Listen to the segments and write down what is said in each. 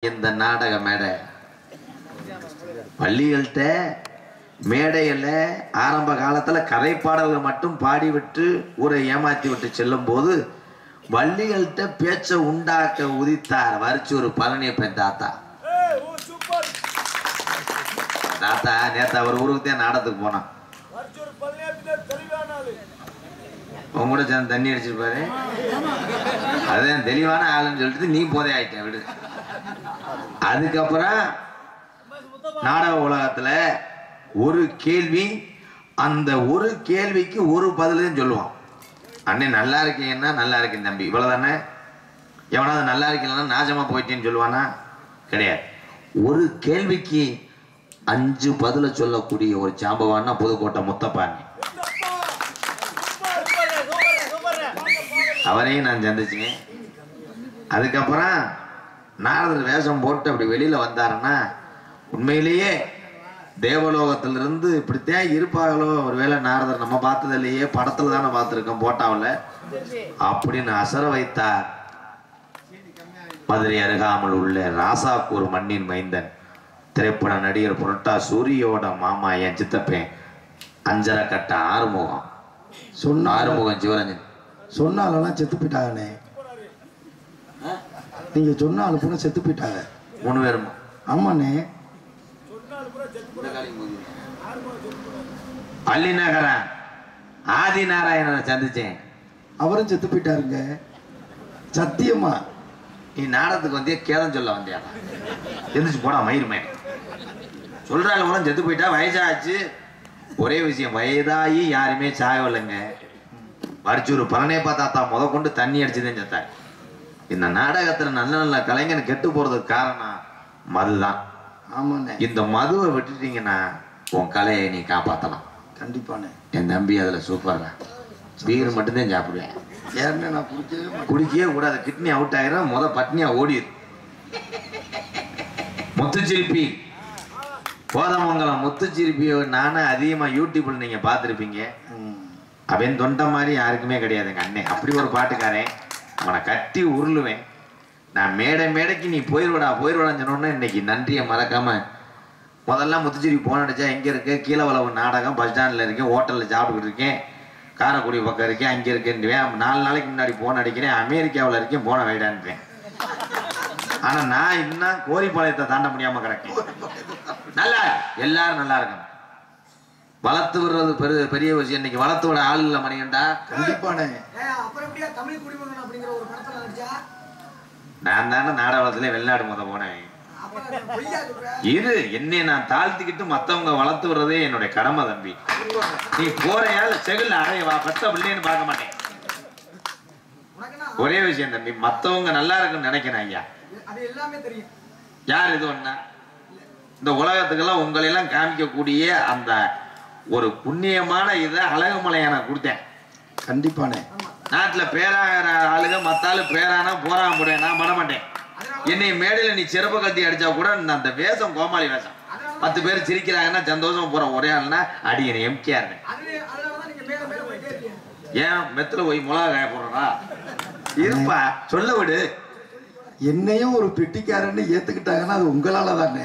இந்த நாடக மேடை பள்ளிகள்கிட்ட மேடையில் ஆரம்ப காலத்தில் கதை பாடல்கள் மட்டும் பாடிவிட்டு ஊரை ஏமாத்தி விட்டு செல்லும் போது வள்ளிகள்கிட்ட பேச்சை உண்டாக்க உதித்தார் வரிச்சூர் பழனியப்பன் தாத்தா தாத்தா நேத்து அவர் ஊருக்கு தான் நாடகத்துக்கு போனான் உன் கூட சேர்ந்து தண்ணி அடிச்சிருப்பாரு அதான் தெளிவான ஆளுன்னு சொல்லிட்டு நீ போதே ஆயிட்ட விடு அதுக்கப்புறம் நாடக உலகத்துல ஒரு கேள்வி அந்த ஒரு கேள்விக்கு ஒரு பதிலும் சொல்லுவான் அண்ணன் நல்லா இருக்கீங்கன்னா நல்லா இருக்கேன் தம்பி இவ்வளவுதானே எவனாவது நல்லா இருக்கீங்கன்னா நாசமா போயிட்டேன்னு சொல்லுவானா கிடையாது ஒரு கேள்விக்கு அஞ்சு பதில சொல்லக்கூடிய ஒரு சாம்பவான்னா புதுக்கோட்டை முத்தப்பாண்டி அவரையும் நான் சந்திச்சேன் அதுக்கப்புறம் நாரதர் வேஷம் போட்டு அப்படி வெளியில வந்தாருன்னா உண்மையிலேயே தேவலோகத்திலிருந்து இப்படித்தான் இருப்பாங்களோ ஒருவேளை நாரதர் நம்ம பார்த்தது இல்லையே படத்துல தானே பார்த்துருக்கோம் போட்டாவில் அப்படின்னு அசர வைத்தார் மதுரை அருகாமல் உள்ள ராசாக்கூர் மண்ணின் மைந்தன் திரைப்பட நடிகர் புரட்டா சூரியோட மாமா என் சித்தப்பேன் அஞ்சரை கட்ட ஆறுமுகம் சொன்ன ஆறுமுகம் சிவரஞ்சன் சொன்னாலெல்லாம் செத்து போயிட்டாங்கண்ணே நீங்க சொன்ன ஆளு பூரா செத்து போயிட்டாங்க மூணு பேரும் ஆமாண்ணே பள்ளிநகரன் ஆதி நாராயணனை சந்திச்சேன் அவரும் செத்து போயிட்டாருங்க சத்தியமா நீ நாடகத்துக்கு வந்தியா கேதம் சொல்ல வந்தியா எந்திரிச்சு போடா மயிருமே சொல்றாள் கூட செத்து போயிட்டா வயசாச்சு ஒரே விஷயம் வயதாகி யாருமே சாகவில்லைங்க வரிச்சூர் பழனியப்பா தாத்தா முத கொண்டு தண்ணி அடிச்சுதான் செத்தார் இந்த நாடகத்துல நல்ல நல்ல கலைஞன் கெட்டு போறதுக்கு காரணம் மதுதான் ஆமாண்ணே இந்த மதுவை விட்டுட்டீங்கன்னா உன் கலையை நீ காப்பாத்தலாம் கண்டிப்பாண்ணே என் தம்பி அதுல சூப்பர்ரா பீர் மட்டும்தான் சாப்பிடுவேன் ஏன்னு நான் குடிக்கவே மாட்டேன் குடிக்கவே கூடாது கிட்னி அவுட் ஆயிரும் முத பட்னியா ஓடிடு முத்துச்சிரிப்பி கோதமங்கலம் முத்துச்சிரிப்பியை நானும் அதிகமா யூடியூப்ல நீங்க பார்த்துருப்பீங்க ம். அவன் தொண்டை மாதிரி யாருக்குமே கிடையாது எங்க அண்ணன் அப்படி ஒரு பாட்டுக்காரன் அவனை கட்டி உருளுவேன் நான் மேடை மேடைக்கு நீ போயிடுவடா போயிடுவான்னு சொன்னோன்னே இன்னைக்கு நன்றியை மறக்காம முதல்ல முத்துச்சிரி போன் அடிச்சா எங்க இருக்கு கீழே வளவு நாடகம் பஸ் ஸ்டாண்ட்ல இருக்கேன் ஹோட்டல்ல சாப்பிட்டுக்கிட்டு இருக்கேன் காரைக்குடி பக்கம் இருக்கேன் அங்க இருக்கேன் நாலு நாளைக்கு முன்னாடி போன் அடிக்கிறேன் அமெரிக்காவில் இருக்கேன் போன வைடான்றேன் ஆனா நான் இன்னும் கோரிப்பாளையத்தை தாண்ட முடியாம கிடக்கேன் நல்லா இருக்கு. எல்லாரும் நல்லா இருக்கணும் வளர்த்து விடுறது பெரிய பெரிய விஷயம் இன்னைக்கு வளர்த்து விட ஆள் இல்லை மணிகண்டா கண்டிப்பாண்ணே ஏய், அப்புறம் எப்படியா தமிழ் குடிமகன் அப்படிங்கிற ஒரு படத்துல நடிச்சா நான் தானே நாடகத்துல வெளிநாடு முத போனேன் அப்புறம் பொய்யா சொல்ற இரு என்னை நான் தாழ்த்திக்கிட்டு மத்தவங்க வளர்த்து விடுறதே என்னுடைய கடமை தம்பி நீ போறையா இல்ல செகுல்ல அறைய வா பெத்த பிள்ளைன்னு பார்க்க மாட்டேன் உனக்குன்னா ஒரே விஷயம் தம்பி மத்தவங்க நல்லா இருக்குன்னு நினைக்கிறேன் ஐயா அது எல்லாமே தெரியும் யார் இது ஒண்ணா இந்த உலகத்துக்கெல்லாம் உங்களையெல்லாம் காமிக்கக்கூடிய அந்த ஒரு புண்ணியமான இதை அழகுமலையை நான் கொடுத்தேன் கண்டிப்பாண்ணே நாட்டுல பேராகிற ஆளுங்க மத்தாளு பேரானா போறாம முடியும் நான் பண்ண மாட்டேன் என்னை மேடையில நீ செருப்ப கத்தி அடிச்சா கூட நான் அந்த வேஷம் கோமாளி வேஷம் பத்து பேர் சிரிக்கிறாங்கன்னா சந்தோஷமா போற ஒரே ஆளுனா அடியனை எம்கேஆர் அது அதனாலதான் நீங்க மேல மேல போயிட்டே இருக்கீங்க ஏன் மெத்துல போய் மிளகா காய போடுறா இருப்பா சொல்ல விடு என்னையும் ஒரு பெட்டிக்காரன்னு ஏத்துக்கிட்டாங்கன்னா அது உங்களால தானே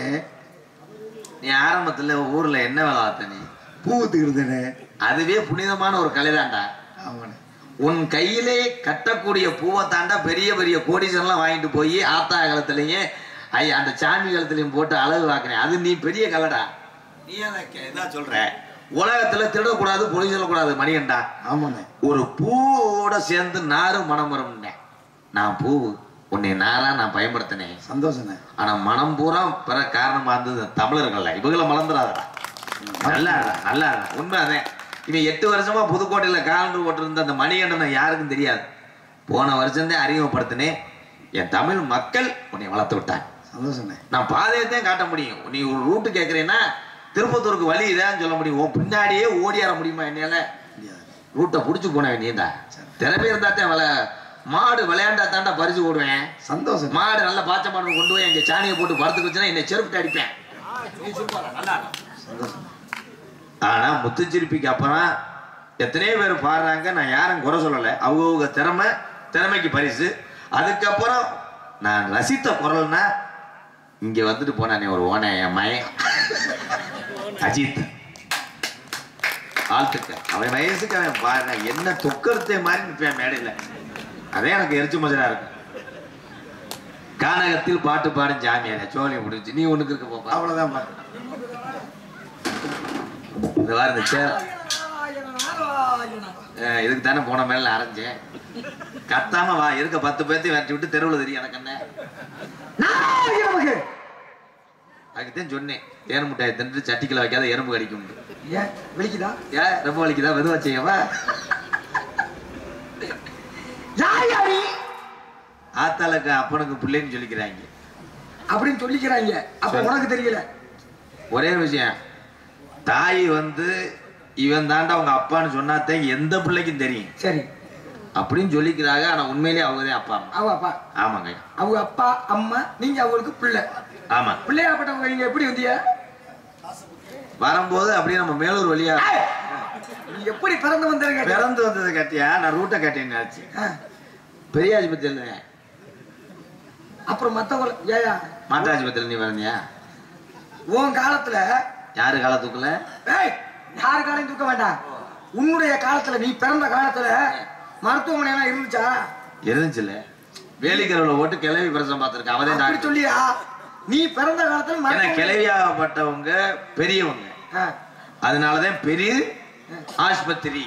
நீ ஆரம்பத்துல ஊர்ல என்ன வேலை பார்த்த நீ பூ ஊத்துக்கிறதுனே அதுவே புனிதமான ஒரு கலைதான்டா ஆமாண்ணே உன் கையிலே கட்டக்கூடிய பூவை தாண்டா பெரிய பெரிய கோடீஸ்வரம்லாம் வாங்கிட்டு போய் ஆத்தா காலத்துலயும் ஐ அந்த சாமி காலத்துலயும் போட்டு அழகு வாக்குறேன் அது நீ பெரிய கலடா நீ இதான் சொல்ற உலகத்துல திருடக்கூடாது பொய் சொல்லக்கூடாது மணிகண்டா ஆமாண்ணே ஒரு பூவோட சேர்ந்து நாறு மனம் வரும்னேன் நான் பூ உன்னை நாரா நான் பயன்படுத்தினேன் சந்தோஷண்ணே ஆனா மனம் பூரா பிற காரணமா இருந்தது தமிழர்கள்ல இவங்களை மலர்ந்துடாதடா நல்லா இருடா, நல்லா இருடா. உண்மை அதேன் இவன் எட்டு வருஷமா புதுக்கோட்டையில காலண்டர் போட்டிருந்த அந்த மணிகண்டனை யாருக்கும் தெரியாது போன வருஷம்தான் அறிமுகப்படுத்தினேன் என் தமிழ் மக்கள் உன்னை வளர்த்து விட்டாங்க சந்தோஷண்ணே நான் பாதையத்தையும் காட்ட முடியும் நீ ஒரு ரூட்டு கேட்கறேன்னா திருப்பத்தூருக்கு வழி இதான்னு சொல்ல முடியும் உன் பின்னாடியே ஓடியார முடியுமா என்னால முடியாது ரூட்டை புடிச்சு போனவன் நீண்டா திறமை இருந்தாத்தான் விளை மாடு விளையாண்டா தாண்டா பறிச்சு ஓடுவேன் சந்தோஷம் மாடு நல்ல பாச்ச மாடு கொண்டு போய் எங்க சாணியை போட்டு படுத்து வச்சுன்னா என்னை செருப்பிட்டு அடிப்பேன் சந்தோஷம் ஆனா முத்துச்சிரிப்பிக்கு அப்புறம் எத்தனையோ பேர் பாடுறாங்க நான் யாரும் குறை சொல்லலை அவங்க திறமை திறமைக்கு பரிசு அதுக்கப்புறம் நான் ரசித்த குரல்னா இங்க வந்துட்டு போனானே ஒரு ஓனை என் மயன் அஜித் ஆழ்த்துக்க அவன் வயசுக்கு அவன் பாரு என்ன தொக்கருத்தே மாதிரி நிற்பேன் மேடையில அதே எனக்கு எரிச்சு மஜனா இருக்கும் கானகத்தில் பாட்டு பாடும் ஜாமியான சோழி முடிஞ்சு நீ ஒண்ணுக்கு இருக்க போப்பா அவ்வளவுதான் பாரு. இந்த வாரம் இந்த சேர் நாராயண, நாராயண. அஹ் இதுக்கு தானே போன மேல அரைஞ்சேன் கத்தாம வா இருக்க பத்து பேர்த்தையும் விரட்டி விட்டு தெருவுல தெரியும் எனக்கு என்ன நாராயண மகே. அதுக்குதான் சொன்னேன் தேன் முட்டையை தின்ட்டு சட்டிக்குள்ள வைக்காத எறும்பு கடிக்கும் ஏன் விழிக்குதா ஏன் ரொம்ப வலிக்குதா மெதுவா செய்யவா யார் யாரு ஆத்தாளுக்கு அப்பனுக்கு பிள்ளைன்னு சொல்லிக்கிறாங்க அப்படின்னு சொல்லிக்கிறாங்க அப்ப சரி. உனக்கு தெரியல ஒரே விஷயம் தாய் வந்து இவன் தாண்டா அவங்க அப்பான்னு சொன்னாதான் எந்த பிள்ளைக்கும் தெரியும் சரி அப்படின்னு சொல்லிக்கிறாங்க ஆனா உண்மையிலேயே அவங்கதான் அப்பா அம்மா அவ அப்பா ஆமாங்க அவங்க அப்பா அம்மா நீங்க அவங்களுக்கு பிள்ளை ஆமா பிள்ளையாப்பட்டவங்க நீங்க எப்படி வந்தீங்க வரும்போது அப்படியே நம்ம மேலூர் வழியா ஏய், நீ எப்படி பிறந்து வந்தீங்க பிறந்து வந்தது கட்டியா நான் ரூட்டை கட்டின்னு ஆச்சு பெரிய ஆஸ்பத்திரியில் அப்புறம் மத்தவங்க ஏயா மாட்டு ஆஸ்பத்திரியில் நீ பிறந்தியா உன் காலத்துல யாரு காலத்துக்குள்ள ஏய் யாரு காலையும் தூக்க வேண்டாம் உன்னுடைய காலத்துல நீ பிறந்த காலத்துல மருத்துவமனை எல்லாம் இருந்துச்சா இருந்துச்சுல்ல வேலிக்கரவுல ஓட்டு கிளவி பிரசம் பார்த்திருக்கேன் அவதே அப்படி டாக்டர் சொல்லியா நீ பிறந்த காலத்துல ஏன்னா மருத்துவமனை- கிளவியாகப்பட்டவங்க பெரியவங்க ஆ, அதனாலதான் பெரிய ஆஸ்பத்திரி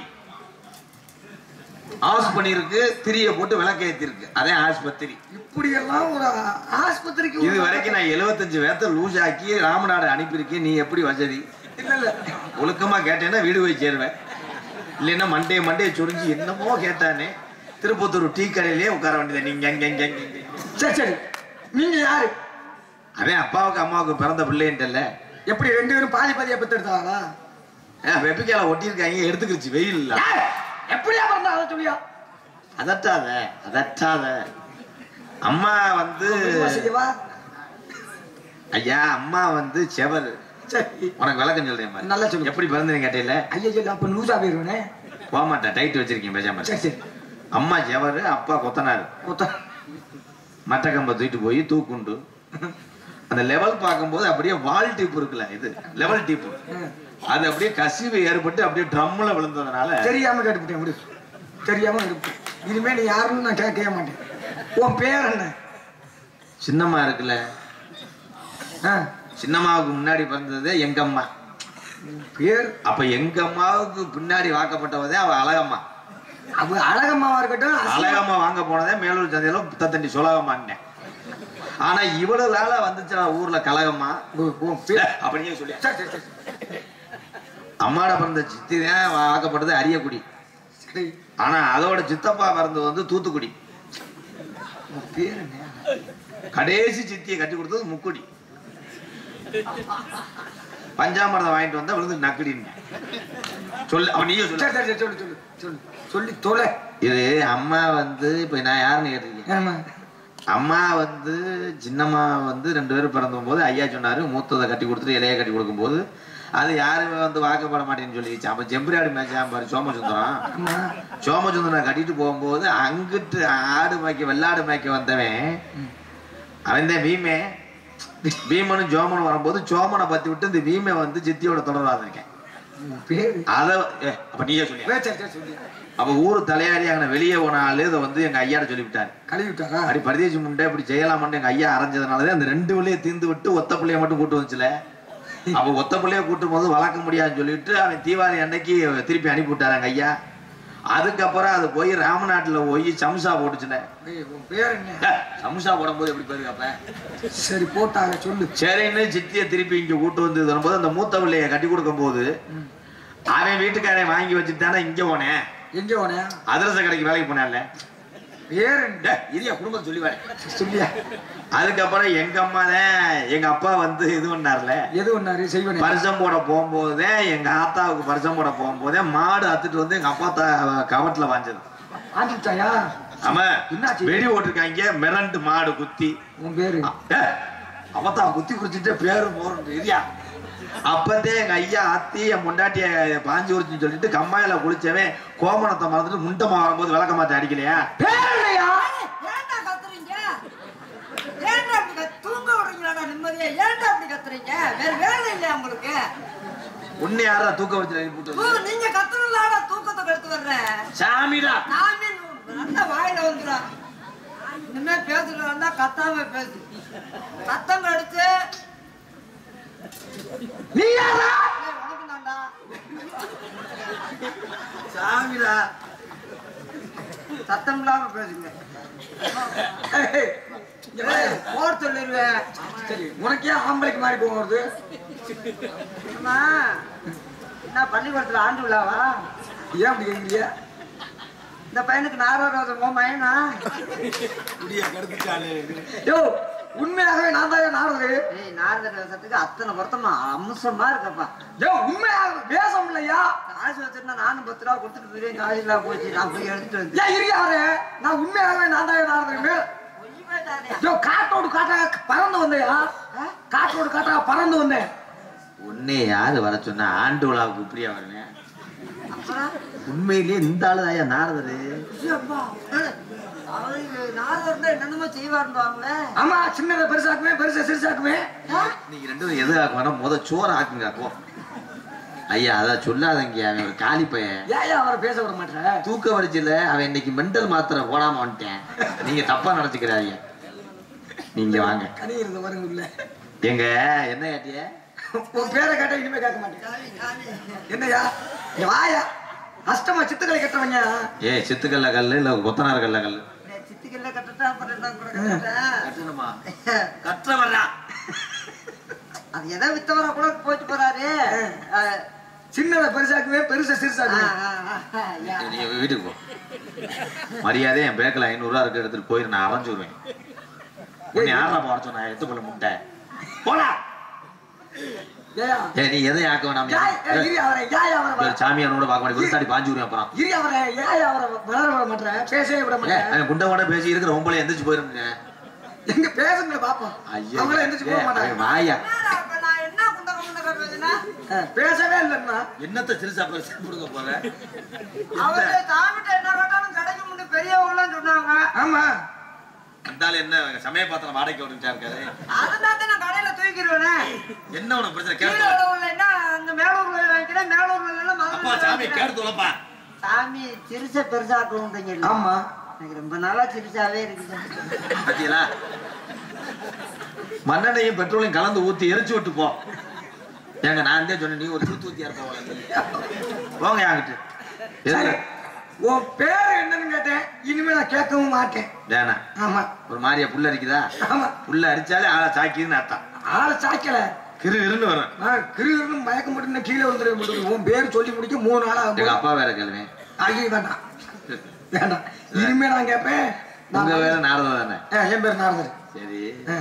ஆஸ் பண்ணிருக்கு திரிய போட்டு விளக்கேத்தி இருக்கு அதே ஆஸ்பத்திரி இப்படி எல்லாம் ஒரு ஆஸ்பத்திரிக்கு இது வரைக்கும் நான் 75 பேர்த்த லூஸ் ஆக்கி ராமநாடு அனுப்பியிருக்கேன் நீ எப்படி வசதி இல்ல இல்ல ஒழுக்கமா கேட்டேன்னா வீடு போய் சேருவேன் இல்லைன்னா மண்டே மண்டே சொரிஞ்சு என்னமோ கேட்டானே திருப்பத்தூர் டீ கடையிலே உட்கார வேண்டியது நீங்க இங்க இங்க இங்க இங்க. சரி சரி நீங்க யாரு அவன் அப்பாவுக்கு அம்மாவுக்கு பிறந்த பிள்ளைன்ட்டல்ல எப்படி ரெண்டு பேரும் பாதி பாதியா பெத்து எடுத்தாங்களா வெப்பிக்கால ஒட்டியிருக்காங்க எடுத்துக்கிச்சு வெயில் இல்ல ஏய், எப்படியா பிறந்தா அதை சொல்லியா அதட்டாத அதட்டாத அம்மா வந்து செய்யவா ஐயா அம்மா வந்து செவர் சரி உனக்கு விளக்கம் சொல்றேன் பாரு. நல்லா சொல்லு. எப்படி பிறந்தீங்க கேட்டையில ஐயா சொல்லு அப்ப லூசா போயிருவேனே போக மாட்டேன் டைட் வச்சிருக்கேன் பேசாம சரி சரி அம்மா செவர் அப்பா கொத்தனாரு கொத்த மட்டை கம்பை தூக்கிட்டு போய் தூக்குண்டு அந்த லெவல் பார்க்கும்போது அப்படியே வால் டிப் இருக்குல்ல இது லெவல் டிப் ம். அது அப்படியே கசிவு ஏற்பட்டு அப்படியே ட்ரம்ல விழுந்ததுனால தெரியாம கேட்டுவிட்டேன் விடு தெரியாம கேட்டுவிட்டேன் இனிமே நீ யாருன்னு நான் கேட்கவே மாட்டேன் உன் பேர் என்ன சின்னம்மா இருக்குல்ல ஆ, சின்னம்மாவுக்கு முன்னாடி பிறந்ததே எங்க அம்மா உன் பேர் அப்ப எங்க அம்மாவுக்கு பின்னாடி வாக்கப்பட்டவதே அவ அழகம்மா அவ அழகம்மாவா இருக்கட்டும் அசிங்கமா- அழகம்மா வாங்க போனதே மேலூர் சந்தையில புத்தத்தண்டி சுலகம்மான்னேன் ஆனா இவ்வளவு வேலை வந்துச்சுடா ஊர்ல கலகம்மா உன் உன் பேர் அப்படியே சொல்லி சரி சரி சரி அம்மாட பிறந்த சித்தி தான் வாக்கப்பட்டது அரியக்குடி சரி ஆனா அதோட சித்தப்பா பிறந்தது வந்து தூத்துக்குடி உன் பேர் என்ன கடைசி சித்தியை கட்டி கொடுத்தது முக்குடி பஞ்சாமிரதம் வாங்கிட்டு வந்தா விழுந்து நக்குடின்னு சொல்லு அவன் நீயே சொல்லு சரி சரி சரி சொல்லு சொல்லு சொல்லு சொல்லி தொலை இது அம்மா வந்து இப்ப நான் யாருன்னு கேட்டிருக்கேன் ஆமா அம்மா வந்து சின்னம்மா வந்து ரெண்டு பேரும் பிறந்த போது ஐயா சொன்னாரு மூத்ததை கட்டி கொடுத்துட்டு இலைய கட்டி கொடுக்கும்போது அது யாருமே வந்து வாக்கப்பட மாட்டேன்னு சொல்லிடுச்சு அப்ப செம்பரியாடு மேய்ச்சான் பாரு சோமசுந்தரம் ஆமா சோமசுந்தரம் கட்டிட்டு போகும்போது அங்கிட்டு ஆடு மேய்க்க வெள்ளாடு மேய்க்க வந்தவன் அவன் தான் வீமே பீமனும் ஜோமனும் வரும்போது சோமனை பத்தி விட்டு இந்த வீமை வந்து சித்தியோட தொடராத இருக்கேன் உன் பேர் அத ஏ, அப்ப நீயே சொல்லி சரி சரி சரி சொல்லி அப்ப ஊரு தலையாடி அங்கே வெளியே போன ஆளு இதை வந்து எங்க ஐயாட சொல்லிவிட்டாரு கழுவி விட்டாரா அப்படி பரதேசி முண்டை இப்படி செய்யலாமான்னு எங்க ஐயா அரைஞ்சதுனாலதான் அந்த ரெண்டு பிள்ளைய தீர்ந்து விட்டு ஒத்த பிள்ளைய மட்டும் கூட்டு வந்துச்சுல அப்ப ஒத்த பிள்ளைய கூட்டும் போது வளர்க்க முடியாதுன்னு சொல்லிட்டு அவன் தீபாவளி அன்னைக்கு திருப்பி அனுப்பி விட்டாரு எங்க ஐயா அதுக்கப்புறம் அது போய் ராமநாட்டுல போய் சம்சா போட்டுச்சுல ஏய், உன் பேர் என்ன ஏ, சம்சா போடும்போது எப்படி போயிருக்கு அப்ப சரி போட்டாங்க சொல்லு சரின்னு சித்திய திருப்பி இங்க கூட்டு வந்து வரும்போது அந்த மூத்த பிள்ளைய கட்டி கொடுக்கும் போது ம். அவன் வீட்டுக்காரன் வாங்கி வச்சுட்டு தானே இங்க போனேன் எங்க போனே அதிரச கடைக்கு வேலைக்கு போனேன்ல பேர் என்ன டேய், இதையா குடும்பத்தை சொல்லி வரேன் சொல்லியா அதுக்கப்புறம் எங்க அம்மா தான் எங்க அப்பா வந்து இது பண்ணார்ல எது ஒன்னாரு செய்வனே பரிசம் போட போகும்போதே எங்க ஆத்தாவுக்கு பரிசம் போட போகும்போதே மாடு அத்துட்டு வந்து எங்க அப்பா த- கவட்டுல வாஞ்சது ஆண்டிட்டாயா ஆமா என்னாச்சு? வெடி ஓட்டிருக்காங்க மிரண்டு மாடு குத்தி உன் பேரு ஏய், அவத்தா குத்தி குடிச்சிட்டு பேரு மோருண்டு இல்லையா அப்பத்தே எங்க ஐயா அத்தி என் முண்டாட்டிய பாஞ்சு உரிச்சுன்னு சொல்லிட்டு கம்மாயில குளிச்சவன் கோமணத்தை மறந்துட்டு முண்டமா வரும்போது விளக்க மாத்த அடிக்கலையா பேர் என்னையா ஏன்டா கத்துறீங்க ஏன்டா இப்படி கத்து- தூங்க விடுறீங்களாடா நிம்மதியா நிம்மதியா ஏன்டா அப்படி கத்துறீங்க வேற வேலை இல்லையா உங்களுக்கு உன்னை யாரா தூக்க வச்சு போட்டு ஓ, நீங்க கத்துறதுனால தூக்கத்தை கெடுத்து வர்றேன் சாமிடா நானே நல்ல வாயில வந்துடா இனிமே பேசுறதா கத்தாம பேசு சத்தம் கடிச்சு நீ யாரா உனக்கு தான்டா சாமிடா சத்தம் இல்லாம பேசுங்க ஏய், இங்க வா. ஏய், போட சொல்லிடுவேன் சரி உனக்கு ஏன் ஆம்பளைக்கு மாதிரி போகும் வருது அம்மா, என்ன பள்ளிக்கூடத்துல ஆண்டு விழாவா ஏன் அப்படி கேட்குறிய இந்த பையனுக்கு நாராரோதமோ மயனா யோ உண்மையாகவே நான் தான் நாடுறது ஏய் நாரதர் வேஷத்துக்கு அத்தனை பொருத்தமா அம்சமா இருக்கப்பா யோ உண்மையாக வேஷம் இல்லையா காசு வச்சிருந்தா நானும் பத்து ரூபா கொடுத்துட்டு பிரியாணி காசு இல்லாம போச்சு நான் போய் எடுத்துட்டு வந்து ஏன் இருக்காரு நான் உண்மையாகவே நான் தான் நாடுறது பொய் பேசாதே. யோ காட்டோடு காட்டாக பறந்து வந்தையா காட்டோடு காட்டாக பறந்து வந்தேன் உன்னை யாரு வர சொன்னா ஆண்டு விழாவுக்கு இப்படியா வருவேன் அப்புறம் உண்மையிலேயே இந்த ஆளு தாயா நாரதரு ஐயோப்பா, ஏய், அவரு நாரதர் தான் என்னென்னமோ செய்வாருவாங்களே ஆமா சின்னதை பெருசாக்குவேன் பெருசை சிறுசாக்குவேன் நீங்க ரெண்டு பேரும் எது ஆக்க வேணாம் முத சோறு ஆக்குங்க போ ஐயா அதான் சொல்லாதங்க அவன் ஒரு காலி பையன் ஏன் அவரை பேச விட மாட்டேன் தூக்க வரிச்சில அவன் இன்னைக்கு மெண்டல் மாத்திரை போடாம வந்துட்டேன் நீங்க தப்பா நினைச்சுக்கிறாங்க நீங்க வாங்க கனி இருந்த வருங்க இல்ல எங்க என்ன கேட்டிய உன் பேரை கேட்டா இனிமே கேட்க மாட்டேன் என்னய்யா இங்க வாயா அஷ்டமா சித்துக்களை கட்டுறவங்க ஏய் சித்துக்கல்ல கல்லு இல்ல கொத்தனார் கல்ல கல்லு சித்திக்கல்ல கட்டட்டா அப்புறம் என்ன கூட கட்டட்டா? கட்டணுமா கட்டுறவரா அது எதை வித்தவரா கூட போயிட்டு போறாரு அஹ், சின்னதை பெருசாக்குவேன் பெருசை ஆ, சிறுசாக்குவேன் ஆ, ஆ, ஐயா. நீங்க வீட்டுக்கு போ மரியாதை என் பேக்கில் ஐநூறுரூவா இருக்கு எடுத்துட்டு போயிரு நான் அரைஞ்சு விடுவேன் உன்னை யாரா போட சொன்னா எடுத்து போல முட்டை போடா ஏயா ஏய் நீ எதை ஆக்க வேணாம் ஏய், ஏய், இரு அவரை ஏய் அவரை வ- சாமியானோட பார்க்க மாட்டேன் விருத்தாடி பாஞ்சு விடுவேன் அப்புறம் இரு அவரை ஏய் அவரை வளர விட மாட்டேன் பேசவே விட ஏய், மாட்டேன் அவன் குண்டவோட பேசி இருக்கிற உம்பளை எந்திரிச்சு போயிருங்க எங்க பேசுங்க பாப்போம் ஐயா அவங்கள எந்திரிச்சு போக ஏய், மாட்டாங்க அவன் வாயா என்னடா இப்ப நான் என்ன குண்டக குண்டக பேசுனா? அஹ், பேசவே இல்லைன்னா என்னத்த சிறுசா பெருசா கொடுக்க போற அவரு சாமிட்ட என்ன கேட்டாலும் கிடைக்க முடியும் பெரியவங்களாம் சொன்னாங்க ஆமா இருந்தாலும் என்ன சமய பாத்திரம் வாடகைக்கு வந்துட்டா இருக்காரு அதனால தான் நான் கடையில தூக்கிடுவேனே என்ன உனக்கு பிரச்சனை கீழே கேட்டு உள்ளவங்களைன்னா அந்த மேலூர்ல வாங்கிக்கிறேன் மேலூர்ல எல்லாம் அப்பா மதுரையில சாமி வாங்கிக்கிறேன். கேட்டு தொலைப்பா சாமி சிறுச பெருசாக்கணுன்றீங்க ஆமா எனக்கு ரொம்ப நாளா சிறுசாவே இருக்குது பாத்தீங்களா மண்ணெண்ணையும் பெட்ரோலையும் கலந்து ஊத்தி எரிச்சு விட்டு போ ஏங்க நான் தான் சொன்னேன் நீ ஒரு தூத்து ஊத்தியா இருப்ப போங்க யாங்கிட்டு சரி உன் பேர் என்னன்னு கேட்டேன் இனிமே நான் கேட்கவும் மாட்டேன் வேணா ஆமா ஒரு மாதிரியா புல்ல அரிக்குதா ஆமா புல்ல அரிச்சாலே ஆளா சாக்கிதுன்னு அர்த்தம் ஆளை சாய்க்கல கிரு கிருன்னு வரும் நான் கிருகிருன்னு மயக்கம் போட்டு கீழே வந்துட முடியும் உன் பேர் சொல்லி முடிக்க மூணு நாள் எங்க ஆகும் அப்பா வேற கேள்வேன் ஆகிய வேண்டாம் வேண்டாம் இனிமே நான் கேட்பேன் உங்க நான் வேற நாரதம் தானே ஆ, என் பேர் நாரதர் சரி ஆ.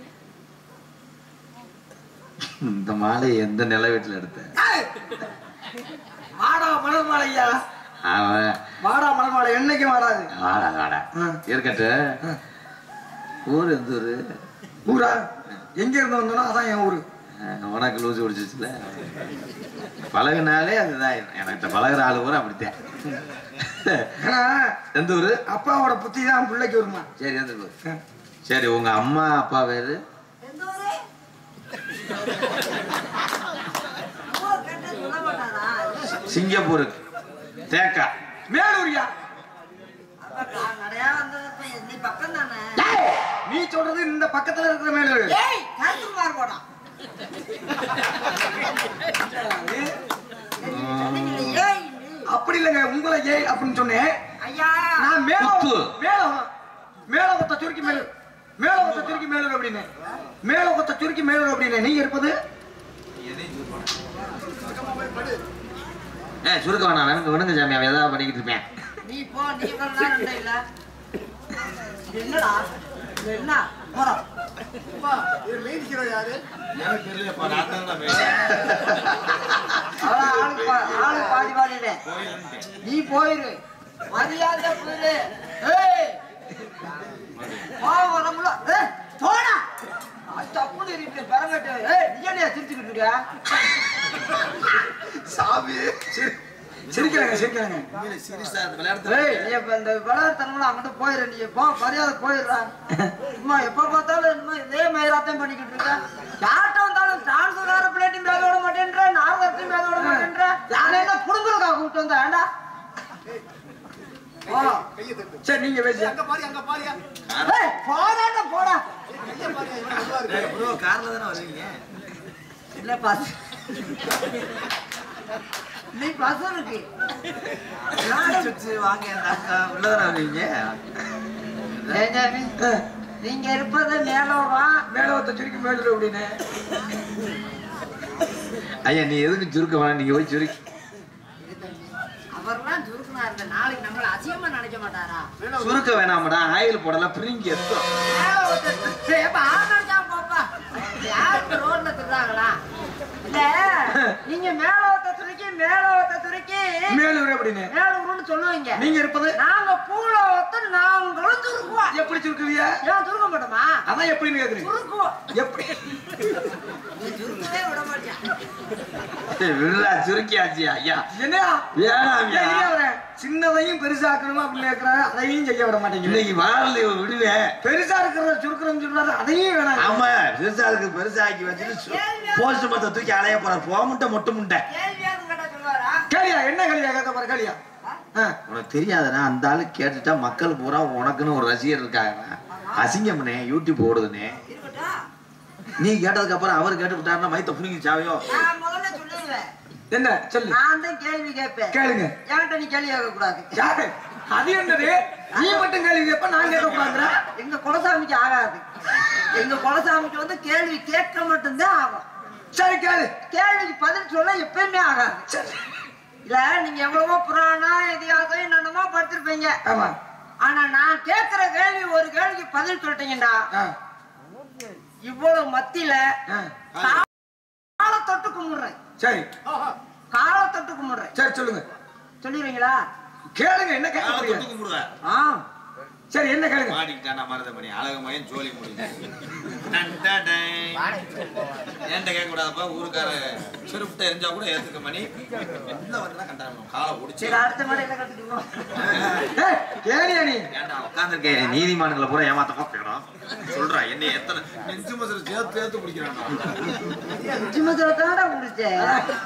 இந்த மாலை எந்த நில வீட்டுல எடுத்த ஏய்! வாடா மலர் மாலையா அவன் வாடா மலர் மாலை என்னைக்கும் வாடாது வாடா வாடா ஆ. இருக்கட்டு ஆ. ஊர் எந்த ஊரு ஊரா எங்க இருந்து வந்தோனோ அதான் என் ஊரு அஹ் உனக்கு லூசு பிடிச்சிச்சுல பழகுனாலே அதுதான் எனக்கு பழகுற ஆளு கூட அப்படித்தான் ஏன்னா எந்த ஊரு அப்பாவோட புத்தி தான் பிள்ளைக்கு வருமா சரி எந்த ஊரு ஆ. சரி உங்க அம்மா அப்பா பேரு எந்த ஊரு? ஊர் கேட்டா சொல்ல மாட்டானா? சிங்கப்பூருக்கு தேக்கா மேலூரியா அப்ப நான் நிறையா வந்தது இப்ப நீ பக்கம் தானே ஏய்! நீ சொல்றது இந்த பக்கத்துல இருக்கிற மேலூர் ஏய் கருத்துமார் போடா ஏய் நீ. அப்படி இல்லைங்க உங்களை ஏய் அப்படின்னு சொன்னேன் ஐயா நான் மேல குத்து. மேல மேல கொத்த சுருக்கி மேலூர் மேல கொத்த சுருக்கி மேலூர் அப்படின்னு மேல கொத்த சுருக்கி மேலூர் அப்படின்னு நீங்க இருப்பது ஏ சுருக்க வேணாம் வேணுங்க வேணுங்க சாமி அவன் ஏதாவது பண்ணிக்கிட்டு இருப்பேன் நீ போ நீ கொஞ்ச நேரம் இல்லை இல்ல இது என்னடா இது என்ன போடா போ. அதான் ஆளு பா- ஆளு பாதி பாதியில. நீ போயிரு மரியாதை போயிரு ஏய் கோவம் வரமுல ஏய் போடா தப்புன்னு இருக்கு பெறங்கட்டு ஏய் நீ என்னையா சிரிச்சுக்கிட்டு இருக்க சாமி சிரிக்கிறாங்க சிரிக்கிறாங்க சீரியஸா அந்த விளையாடுறது ஏய், நீ இப்ப இந்த விளையாட்டுத்தனம்லாம் அங்கிட்டு போயிரு நீ போ மரியாதை போயிடுறா சும்மா எப்ப பார்த்தாலும் என்னமோ இதே மயிராத்தையும் பண்ணிக்கிட்டு இருக்க யார்கிட்ட வந்தாலும் டிரான்ஸ்ஃபர் பிளேட்டையும் பேச விட மாட்டேன்ற நார்வத்தையும் பேச விட மாட்டேன்ற யாரை என்ன குடும்பத்துக்கா கூப்பிட்டு வந்தா ஏண்டா போ சரி நீங்க பேசி ஏய், போடாண்டா போடா ப்ரோ கார்ல தானே வருவீங்க இல்ல பஸ் நீ பஸ் இருக்கு சுச்சு வாங்க இந்த அக்கா உள்ளதானே வருவீங்க ஏஞ்சாமி, நீங்க இருப்பது மேலோவா மேல ஒருத்த சுருக்கி மேல அப்படின்னு ஐயா நீ எதுக்கு சுருக்க வேணாம் நீங்க போய் சுருக்கி அவர்லாம் சுருக்குனா இருந்த நாளைக்கு நம்மள அசிங்கமா நினைக்க மாட்டாரா சுருக்க வேணாமடா ஆயில் போடலாம் பிரிங்கி எத்தோம் மேல ஒருத்தர் ஏய், அப்ப ஆள் அடிச்சா போப்பா. யாருக்கு ரோட்ல திருறாங்களா இல்ல நீங்க மேல ஒருத்த துருக்கி மேல ஒருத்த துருக்கி மேலூர் அப்படின்னு மேல ஊருன்னு சொல்லுவீங்க நீங்க இருப்பது நாங்க பூல ஒருத்த நாங்களும் துருக்குவோம் எப்படி சுருக்குவீங்க ஏன் துருக்க மாட்டோமா அதான் எப்படின்னு கேக்குறீங்க துருக்குவோம் எப்படி நீ துருக்கவே விட மாட்டியா வில்லா சுருக்கியாச்சு ஐயா என்னையா வேணாம் ஏன் இல்லையா அவரே? சின்னதையும் பெருசாக்கணுமா அப்படின்னு கேக்குறாங்க அதையும் செய்ய விட மாட்டேங்குது இன்னைக்கு வாரல விடுவேன் பெருசா இருக்கிறத சுருக்கணும்னு சொல்றாரு அதையும் வேணாம் ஆமா பெருசா இருக்கு பெருசா ஆக்கி வச்சுட்டு போஸ்ட் மத்த தூக்கி அலைய போற போ முட்டை மொட்டு முட்டை கேள்வியாவது கேட்டா சொல்லுவாரா கேளியா என்ன கேளியா கேட்க போற கேளியா ஆ. உனக்கு தெரியாதுன்னா அந்த ஆளு கேட்டுட்டா மக்கள் பூரா உனக்குன்னு ஒரு ரசிகர் இருக்காங்க அசிங்கம்னே யூடியூப் ஓடுதுனே இருக்கட்டும் நீ கேட்டதுக்கு அப்புறம் அவர் கேட்டு விட்டாருன்னா மைத்த புனிங்க சாவையோ நான் முதல்ல சொல்லிடுவேன் என்ன சொல்லு நான் தான் கேள்வி கேட்பேன் கேளுங்க என்கிட்ட நீ கேள்வி கேட்க கூடாது யாரு அது என்னது நீ மட்டும் கேள்வி கேட்ப நான் கேட்க கூடாதுற எங்க குலசாமிக்கு ஆகாது எங்க குலசாமிக்கு வந்து கேள்வி கேட்க மட்டும்தான் ஆகும் சரி கேளு கேள்விக்கு பதில் சொல்ல எப்பயுமே ஆகாது இல்ல நீங்க எவ்வளவோ புராணம் இதிகாசம் என்னென்னமோ படிச்சிருப்பீங்க ஆமா ஆனா நான் கேட்கிற கேள்வி ஒரு கேள்விக்கு பதில் சொல்லிட்டீங்கடா ஆ, இவ்வளவு மத்தியில ஆ. கால தொட்டு கும்பிடுறேன் சரி கால தொட்டு கும்பிடுறேன் சரி சொல்லுங்க சொல்லிடுறீங்களா கேளுங்க என்ன கேட்க போறீங்க ஆ சரி என்ன கேளுங்க மாடிக்கிட்டானா மருதமணி அழகுமயன் ஜோலி முடியும் ஏன்ட்ட கேட்க கூடாதப்பா ஊருக்கார செருப்புட்ட எரிஞ்சா கூட ஏத்துக்க மணி என்ன வந்து கண்டாடணும் காலை ஒடிச்சு சரி அடுத்த மடையில கட்டுக்குவோம் ஏய், கேளியா நீ ஏன்டா உட்காந்துருக்கேன் நீதிமான்களை பூரா ஏமாத்த பார்க்கணும் சொல்றா என்ன எத்தனை நெஞ்சு மசுறு சேர்த்து சேர்த்து குடிக்கிறான் நிச்சயமத்தோட முடிச்சேன்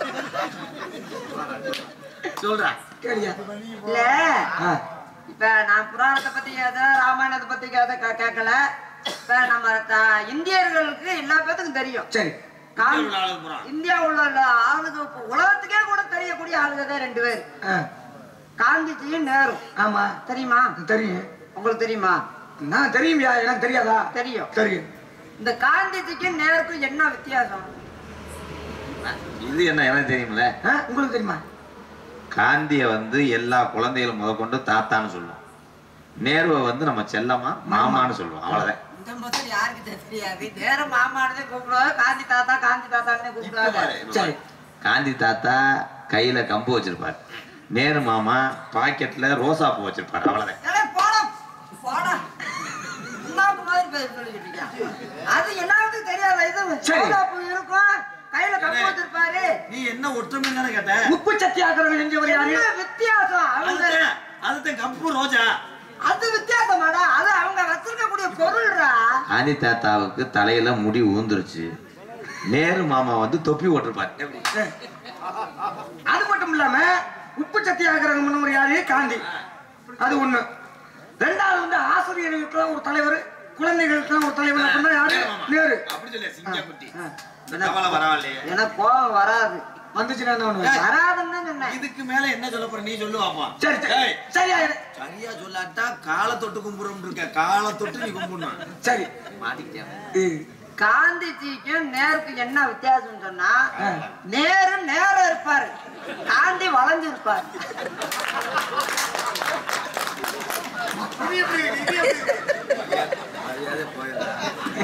சொல்றா கேளியா இல்ல ஆ, இப்ப நான் புராணத்தை பத்தி கேத ராமாயணத்தை பத்தி கேத கே- கேட்கல இப்ப நம்ம த- இந்தியர்களுக்கு எல்லா பேத்துக்கும் தெரியும் சரி காந்தி- உள்ள ஆளுங்க பூரா. இந்தியா உள்ள உள்ள ஆளுங்க இப்ப உலகத்துக்கே கூட தெரியக்கூடிய ஆளுங்க தான் ரெண்டு பேர் ஆ, காந்திஜியும் நேரு ஆமா தெரியுமா தெரியும் உங்களுக்கு தெரியுமா நான் தெரியும்யா எனக்கு தெரியாதா தெரியும் தெரியும் இந்த காந்திஜிக்கும் நேருக்கும் என்ன வித்தியாசம் இது என்ன எனக்கு தெரியுமில்ல ஆ, உங்களுக்கு தெரியுமா காந்திய வந்து எல்லா குழந்தைகளும் முத கொண்டு தாத்தான்னு சொல்லுவோம் நேருவை வந்து நம்ம செல்லமா மாமான்னு சொல்லுவோம் அவ்வளவுதான் இந்த முதல் யாருக்கு தெரியாது நேரு மாமானதே கூப்பிடுவாங்க காந்தி தாத்தா காந்தி தாத்தானே கூப்பிடுவாங்க சரி காந்தி தாத்தா கையில கம்பு வச்சிருப்பார் நேரு மாமா பாக்கெட்ல ரோசா பூ வச்சிருப்பார் அவ்வளவுதான் ஏலே, போடா போடா உன்னாக்கு மாதிரி பேர் சொல்லிக்கிட்டு இருக்கியா? அது எல்லாத்துக்கும் தெரியாத இது சரி. சோலாப்பூ இருக்கும் கையில கப்பு வச்சிருப்பாரு நீ என்ன ஒற்றுமை தானே கேட்ட உப்பு சத்தியாகிரகம் செஞ்சவர் யாரு என்ன வித்தியாசம் அவங்க அதுதான் கம்பு ரோஜா அது வித்தியாசமாடா அது அவங்க வச்சிருக்கக்கூடிய பொருள்டா காந்தி தாத்தாவுக்கு தலையில முடி ஊந்துருச்சு நேரு மாமா வந்து தொப்பி போட்டிருப்பார் எப்படி? அது மட்டும் இல்லாம உப்பு சத்தியாகிரகம் பண்ணவர் யாரு காந்தி அது ஒண்ணு ரெண்டாவது வந்து ஆசிரியர்களுக்கெல்லாம் ஒரு தலைவர் குழந்தைகளுக்கெல்லாம் ஒரு தலைவர் அப்படின்னா யாரு நேரு அப்படி சொல்லியா சிங்கக்குட்டி ஆ. இந்த கவலை பரவாயில்லையே எனக்கு கோபம் வராது வந்துச்சுன்னா என்ன பண்ணுவேன்? வராதுன்னு தான் சொன்னேன் இதுக்கு மேல என்ன சொல்ல போற நீ சொல்லுவாமா சரி சரி சரியா இரு. சரியா சொல்லாட்டா காலை தொட்டு கும்பிடுறோம் இருக்க காலை தொட்டு நீ கும்பிடணும் சரி மாட்டிக்கிட்டேன் இ- காந்திஜிக்கும் நேருக்கும் என்ன வித்தியாசம் சொன்னா ஆ. நேரு நேரம் இருப்பாரு காந்தி வளைஞ்சு இருப்பாரு மரியாதை போயிடலாம்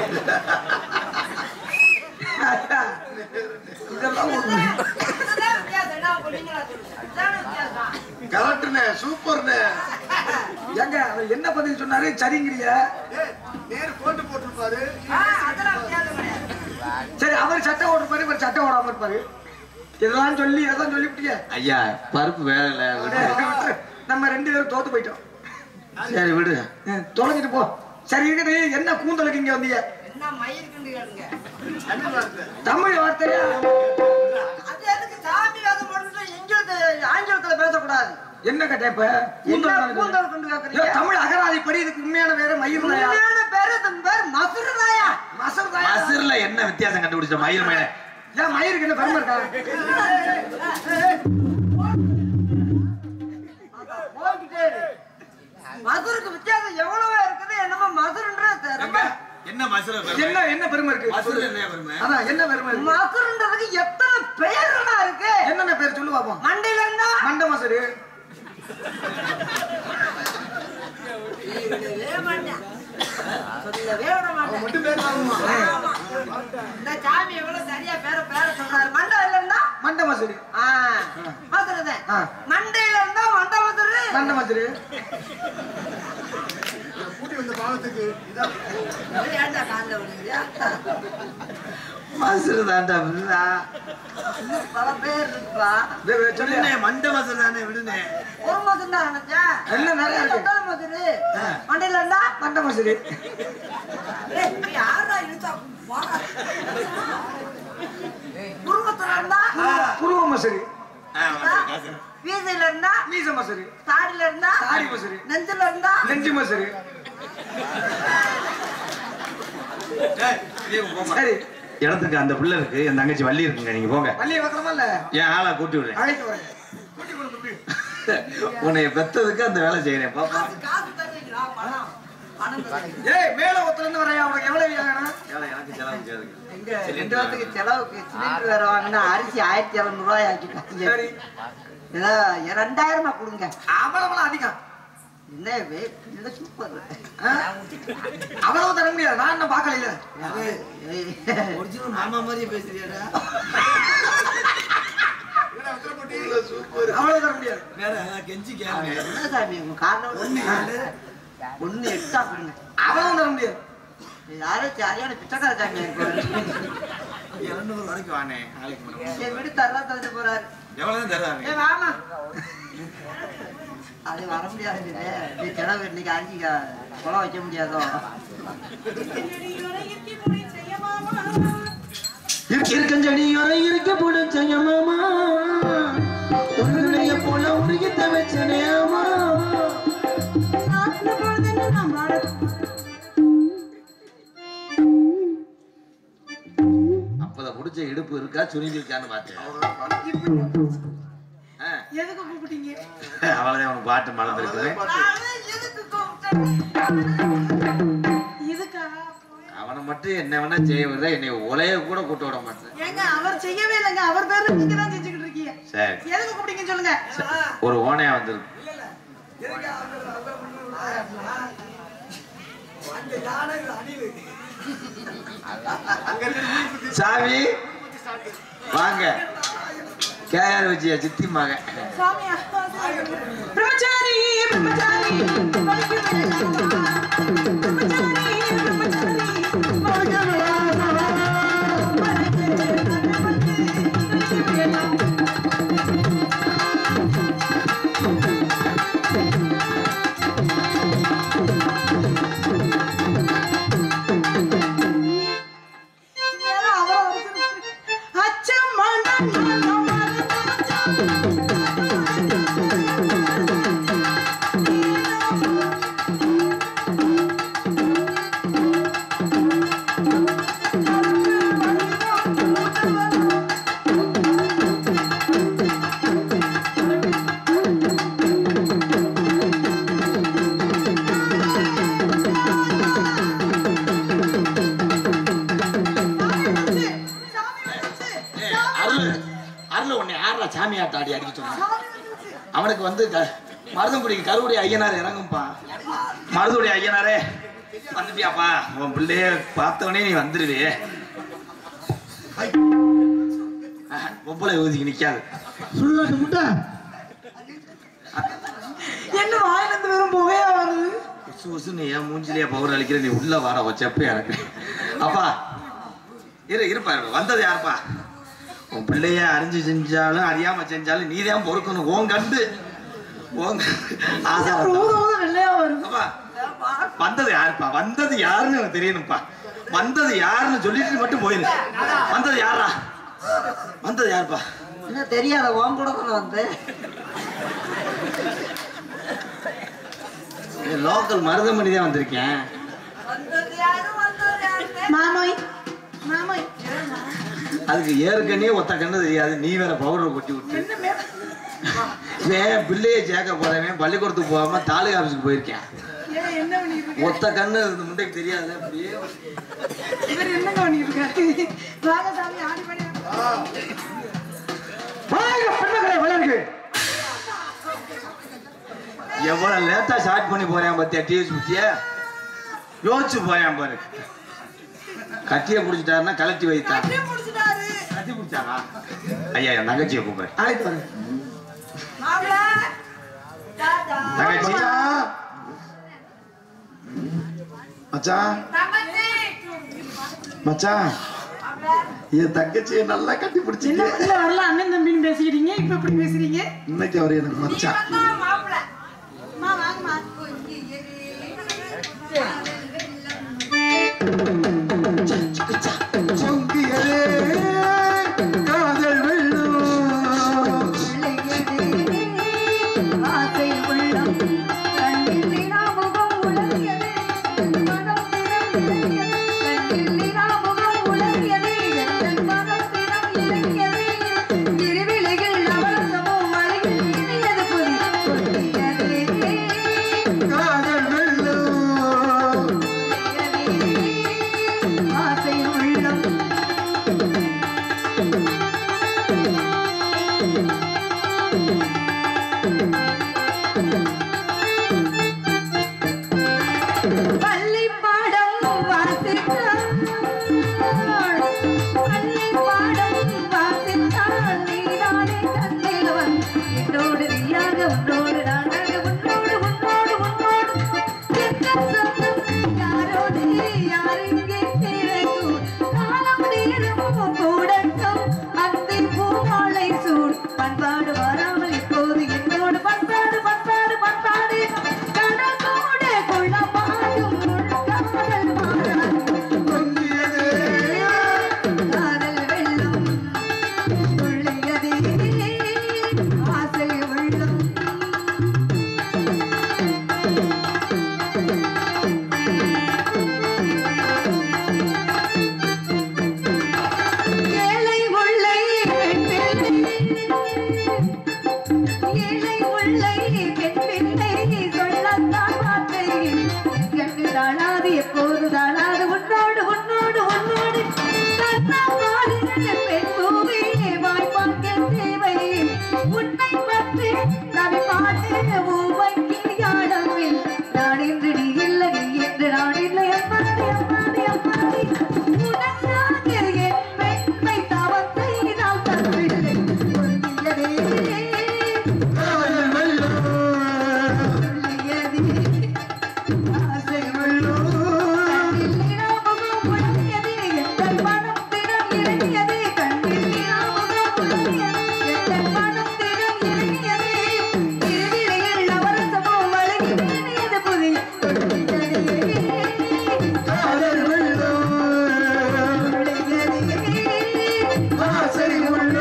இதெல்லாம் ஒண்ணு இதுதான் வித்தியாசம் என்ன அப்ப நீங்களா சொல்லுங்க இதுதானே வித்தியாசம் கரெக்டுண்ணே சூப்பர்ண்ணே ஏங்க அவர் என்ன பதில் சொன்னாரு சரிங்கிறிய நேரு போட்டு போட்டிருப்பாரு ஆ, அதெல்லாம் வித்தியாசம் கிடையாது சரி அவர் சட்டை ஓட்டிருப்பாரு இவர் சட்டை ஓடாம இருப்பாரு இதெல்லாம் சொல்லி இதெல்லாம் சொல்லிவிட்டிய ஐயா பருப்பு வேலை இல்ல விடு. நம்ம ரெண்டு பேரும் தோத்து போயிட்டோம் சரி விடு அஹ், தொலைஞ்சிட்டு போ சரி இருக்குது என்ன கூந்தலுக்கு இங்க வந்தீங்க என்ன மயிருக்குன்னு கேளுங்க தமிழ் வார்த்தையா அது எதுக்கு சாமி வேதம் போட்டுட்டு எங்க ஆங்கிலத்துல பேசக்கூடாது என்ன கேட்டேப்ப என்ன கூந்தல் கொண்டு கேக்குறீங்க தமிழ் அகராதிப்படி இதுக்கு உண்மையான பேரு மயில் தாயா உண்மையான பேரு இதன் பேர் மசுரதாயா மசர் தாயா மசர்ல என்ன வித்தியாசம் கண்டுபிடிச்ச மயில் மேல ஏன் மயிருக்கு என்ன பெருமை இருக்கா போய்கிட்டே இரு. மதுருக்கு வித்தியாசம் எவ்வளவோ இருக்குது என்னமோ மதுருன்ற ரொம்ப என்ன மசுர என்ன என்ன பெருமை இருக்கு மசுர என்ன பெருமை அதான் என்ன பெருமை இருக்கு மதுருன்றதுக்கு எத்தனை பெயர்களா இருக்கு என்னென்ன பேர் சொல்லு பாப்போம் மண்டையில இருந்தா மண்ட மசரு சொல்லவே மாட்டேன். சொல்லவே விட மாட்டேன். ஆமா. இந்த சாமி எவ்வளவு சரியா பேர பேர சொல்றாரு மண்டையில இருந்தா மண்ட மசரு ஆ, மதுரைதான். ஆ. மண்டையில இருந்தா மண்டை மதுரை மண்ட மசரு ஏன்டா காலைல விழுந்தியா? மசுரு தாண்டா விடுடா. இன்னும் பல பேர் இருக்குப்பா வே- வே- சொல்லு விடுனே, மண்டை மசுரு தானே விடுனே ஒரு மதுரை தான் நினைச்சேன் என்ன நிறைய இருக்கு? எத்தனை மதுரை மண்டையில இருந்தா மண்ட மசரு ஏய், நீ யாரா இழுத்தா போடா. உருவத்துல இருந்தா புருவ மசரு வீதியில இருந்தா மீச மசரு தாடியில இருந்தா தாடி மசரு நெஞ்சில இருந்தா நெஞ்சு மசரு சரி இடத்துக்கு அந்த பிள்ளை இருக்கு என் தங்கச்சி வள்ளி இருக்குங்க நீங்க போங்க பள்ளியை வைக்கலாமா இல்ல என் ஆளை கூட்டி விடுறேன் அழைத்து வரேன் உன்னை பெத்ததுக்கு அந்த வேலை செய்யறேன் பாப்பா காசு காசு தருவீங்களா பணம் பணம் தருவீங்களா? ஏய் மேல ஒருத்தர் இருந்து வரையா உனக்கு எவ்வளவு வேணும் வேலை எனக்கு செலவு செய்யாதுங்க. எங்க ரெண்டு வாரத்துக்கு செலவுக்கு சிலிண்டர் வேற வாங்கினா அரிசி ஆயிரத்தி இரநூறு ரூபாய் ஆக்கிட்டாங்க சரி ஏதோ ரெண்டாயிரமா கொடுங்க அவ்வளவு அதிகம் என்ன வே- இது சூப்பர் ஆ? அவ்வளவு தர முடியாது நான் இன்னும் பார்க்கல ஒரிஜினல் மாமா மாதிரியே பேசுறியாடா அவ்வளவு தர முடியாது என்ன சாமி உங்க காரணம் ஒண்ணு ஒண்ணு எட்டா கொடுங்க அவ்வளவு தர முடியாது யாரும் சரியான பிச்சைக்கார சாமி இருநூறு வரைக்கும் வானே நாளைக்கு மட்டும். என் வீடு தரலாம் தந்துட்டு போறாரு எவ்வளவுதான் தருவாங்க ஏ வாமா அது வர முடியாது நீ செலவு இன்னைக்கு அஞ்சு குளம் வைக்க முடியாதோ இருக்கஞ்சடி இருக்க போட செய்யமாமா உன்னுடைய போல உருகித்த வச்சனையாமா அப்பத முடிச்ச இடுப்பு இருக்கா சுருங்கிருக்கான்னு பார்த்தேன் ஆ, எதுக்கு கூப்பிட்டீங்க அவ்வளவுதான் உனக்கு பாட்டு மறந்துருக்குது இதுக்கா அவனை மட்டும் என்ன வேணா செய்ய விடுறா என்னை உலைய கூட கூட்ட விட மாட்டேன் ஏங்க அவர் செய்யவே இல்லைங்க அவர் பேர்ல நீங்க தான் செஞ்சுக்கிட்டு இருக்கீங்க சரி எதுக்கு கூப்பிட்டீங்கன்னு சொல்லுங்க ஒரு ஓனையா வந்திருக்கு சாமி வாங்க கேஆர் வச்சியா சித்தி மகன் சாமியா பிரம்மச்சாரி பிரம்மச்சாரி வலிக்குது அல்லவா? பிரம்மச்சாரி பிரம்மச்சாரி வலிக்குது அல்லவா? வலிக்குது அல்லவா? நேரம் அவரை வரைக்கும் அச்சம் மனம் மனம் மனம் அருள் அருள் உன்னை ஆடுறா சாமியாட்ட ஆடி அடிக்க சொன்னான் அவனுக்கு வந்து க- மருதங்குடிக்கு கருவுடைய ஐயனார் இறங்கும்பா மருதுடைய ஐயனாரே வந்துட்டியாப்பா உன் பிள்ளைய பார்த்தவனே நீ வந்துருவே பொம்பளை ஊதிக்கு நிக்காது சுடுகாட்டு முட்டை என்ன வாயிலிருந்து வெறும் புகையா வருது உசு உசுன்னு என் மூஞ்சிலேயே பவர் அளிக்கிற நீ உள்ள வர செப்பையா இருக்கு அப்பா இரு இருப்பா இருப்பா. வந்தது யாருப்பா உன் பிள்ளைய அறிஞ்சு செஞ்சாலும் அறியாம செஞ்சாலும் நீ தான் பொறுக்கணும் ஓன் கண்டு ஓன் ஆசை ஊத ஊத வெள்ளையா வரும் அப்பா, வந்தது யாருப்பா வந்தது யாருன்னு எனக்கு தெரியணும்ப்பா வந்தது யாருன்னு சொல்லிட்டு மட்டும் போயிரு வந்தது யாரா வந்தது யாருப்பா என்ன தெரியாத உன் கூட தானே வந்தேன் லோக்கல் மருதமணி தான் வந்திருக்கேன் மாமோய் மாமோய் அதுக்கு ஏற்கனவே ஒத்த கண்ணு தெரியாது நீ வேற பவுடர் கொட்டி விட்டு என்ன மே- இவன் பிள்ளையை சேர்க்க போறவன் பள்ளிக்கூடத்துக்கு போகாம தாலுகா ஆஃபீஸுக்கு போயிருக்கேன் ஏன் என்ன பண்ணிட்டு இருக்க? ஒத்த கண்ணு இந்த முண்டைக்கு தெரியாது அப்படியே இவர் என்னங்க பண்ணிட்டு இருக்காரு வாங்க சாமி ஆடி பண்ணி பெண்மக்களை வளர்க்கு எவ்வளவு லேட்டா ஸ்டார்ட் பண்ணி போறேன் பத்தியா டிவி பத்தியா யோசிச்சு போறேன் பாரு கட்டிய புடிச்சிட்டாருன்னா கலட்டி வைத்தான் கட்டி பிடிச்சானா ஐயா என் தங்கச்சியை கூப்பாரு அழைத்து வாங்க தங்கச்சி மச்சான் மச்சான் என் தங்கச்சியை நல்லா கட்டி என்ன பிடிச்சிங்க பிள்ளை வரல அண்ணன் தம்பின்னு பேசிக்கிறீங்க இப்ப எப்படி பேசுறீங்க இன்னைக்கு அவர் எனக்கு மச்சான் அம்மா வாங்கம்மா பொங்கியதே காதல் வெள்ளம் காதல் வெள்ளம் பள்ளி பாடம் வாசித்தாள் பள்ளி பாடம் வாசித்தாள் நீரானே தந்திலவன் என்னோடு நீயாக உன்னோடு நானாக உன்னோடு உன்னோடு உன்னோடு எந்த சொந்தம் யாரோடு யாரெங்கே கிடைக்கும் காலம் நேரமும் கூடட்டும் அன்பின் பூமாலை சூடு பண்பாடு வராமல் இப்போது என்னோடு பண்பாடு பண்பாடு பண்பாடு கடலோட குள்ளமாகும் காதல் மாறாது காதல் வெள்ளம் துள்ளியதே ஆசை உள்ளம் ஏழை உள்ளை பெண் பிள்ளை ஏழை உள்ளை பெண் பிள்ளை சொல்லத்தான் வார்த்தை கண்டு தாழாது எப்போது தாழாது உன்னோடு உன்னோடு உன்னோடு தன்னாடு பெண் பூவே வாய்ப்பாக்க தேவை உன்னை பற்றி கவி பாட்டு பூவைக்கு யாடவில் நான் இன்று நீ இல்லை நீ என்று நான் இல்லை அம்மாடி அம்மாடி அம்மாடி உனக்காக என் பெண்மை தவம் செய்தால் தப்பில்லை சொல்லியதே காதல் வெள்ளம் சொல்லியதே ஆசை உள்ளோம் கண்ணில் நிலாமுகம் உலகியதே எத்தன் மனம் தினம் இறங்கியதே கண்ணில் நிலாமுகம் உலகியதே எத்தன் மனம் தினம் இறங்கியதே இருவிழியில் நவரசமோ வழங்கி இணையது புதி சொல்லியதே காதல் வெள்ளம் சொல்லியதே ஆசை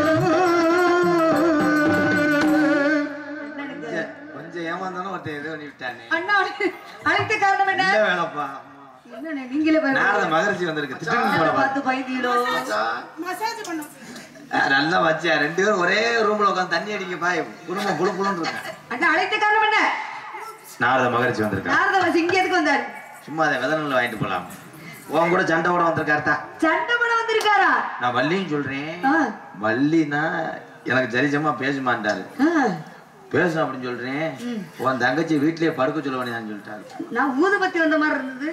உள்ளம் கொஞ்சம் கொஞ்சம் ஏமாந்தாலும் ஒருத்தன் இது பண்ணி விட்டானே அண்ணா அழைத்த காரணம் என்ன நல்ல வேலைப்பா என்னண்ணே நீங்களே போய் நாரத மகரிஷி வந்திருக்கு திட்டம் போட யாரை பாரு. பார்த்து பயந்தீங்களோ மசாஜ் பண்ணும் அஹ் நல்லா வச்சியா ரெண்டு பேரும் ஒரே ரூம்ல உட்காந்து தண்ணி அடிக்க பாய் குடும்பம் புழு புழுன்னு இருக்கேன் அண்ணா அழைத்த காரணம் என்ன நாரத மகரிஷி வந்திருக்கா நாரதவன் இங்க எதுக்கு வந்தாரு சும்மா அதை வித நெல் வாங்கிட்டு போலாம் உன் கூட சண்டை ஓட வந்திருக்காருத்தா சண்டை போட வந்திருக்காரா நான் வள்ளியும் சொல்றேன் ஆ, வள்ளினா எனக்கு சரிசமா பேசுமான்ட்டாரு ஆ. பேசும் அப்படின்னு சொல்றேன் உன் தங்கச்சி வீட்லயே படுக்க சொல்ல வேண்டியதான்னு சொல்லிட்டாரு நான் ஊதுபத்தி வந்த மாதிரி இருந்தது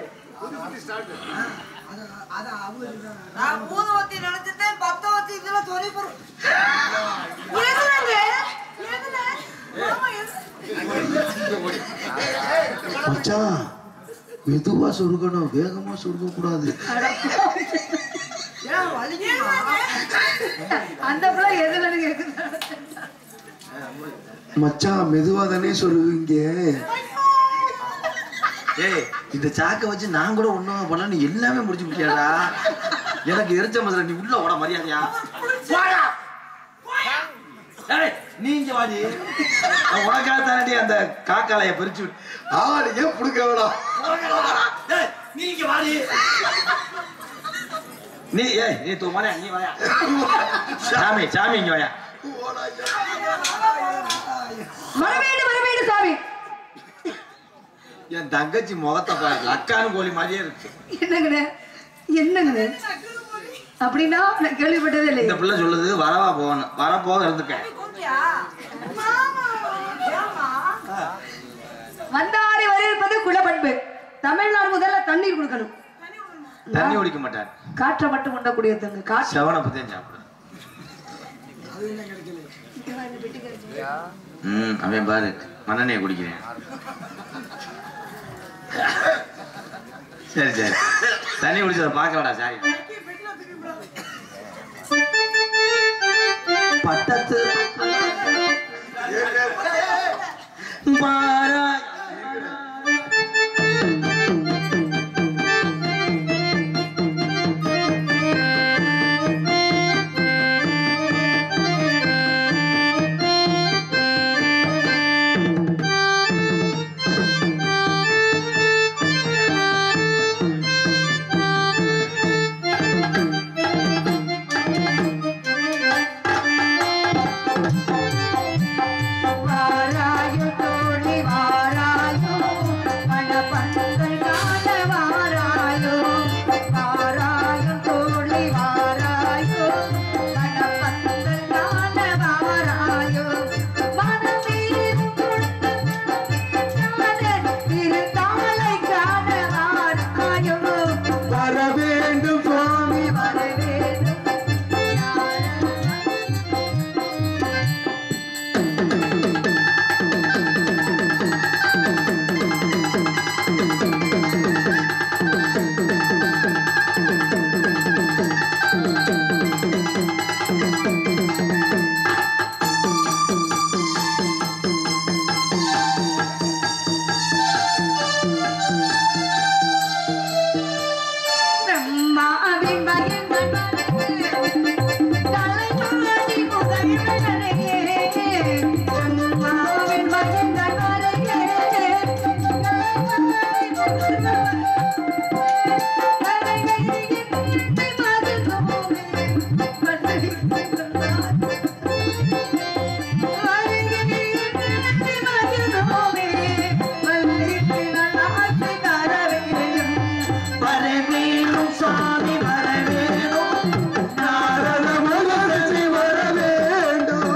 நான் ஊதுவத்தி நினைச்சிட்டேன் பத்தவத்தி இதுல சொல்லி போறோம் மச்சான் மெதுவா சொருகணும் வேகமா சொருக கூடாது ஏன் வலிக்குமா அந்த பிள்ளை எதுல கேக்குது மச்சான் மெதுவா தானே சொல்லுவீங்க ஏய் இந்த சாக்கை வச்சு நான் கூட ஒண்ணும் பண்ணல நீ எல்லாமே முடிச்சு விட்டியாடா எனக்கு எரிச்ச மதுரை நீ உள்ள ஓட மரியாதையா வாடா ஏய், நீ இங்க வாடி நான் உனக்காக தானடி அந்த காக்காலைய பிரிச்சு விட்டு ஆடு ஏன் புடுக்க வேணாம் ஏய், நீ இங்க வாடி நீ ஏய் நீ தூ மாறியா நீ வாயா சாமி சாமி இங்க வாயா வரவேண்டு வரவேண்டு சாமி என் தங்கச்சி முகத்தை பாரு அக்கானு கோழி மாதிரியே இருக்கு என்னங்கண்ணே என்னங்கண்ணே அப்படின்னா நான் கேள்விப்பட்டதே இல்லை இந்த பிள்ளை சொல்லுது வரவா போகணும் வர போக இருந்துக்க வந்தாரை வரவேற்பது குலப்பண்பு தமிழ்நாடு முதல்ல தண்ணீர் கொடுக்கணும் தண்ணி குடிக்க மாட்டார் காற்றை மட்டும் உண்டக்கூடிய தங்க காற்று செவனை பத்தியும் சாப்பிடு ம் அவன் பாரு மண்ணெண்ணெய் குடிக்கிறேன் சரி சரி தண்ணி குடிச்சதை பார்க்க வேடா சாரி பட்டத்து பாரா வாராயோ தோழி வாராயோ மணப்பந்தல் காண வாராயோ வாராயோ தோழி வாராயோ மணப்பந்தல் காண வாராயோ மனமீது திருத்தாலை காண வாராயோ வர வேண்டும் சுவாமி வரவேண்டும் பிரம்மாவின் மகன் தலைமாடி முதல்வனையே பிரம்மாவின் மகன் தலைவரையே வரவேணும் சாமி வரவேணும் நாரத மகரிஷி வர வேண்டும்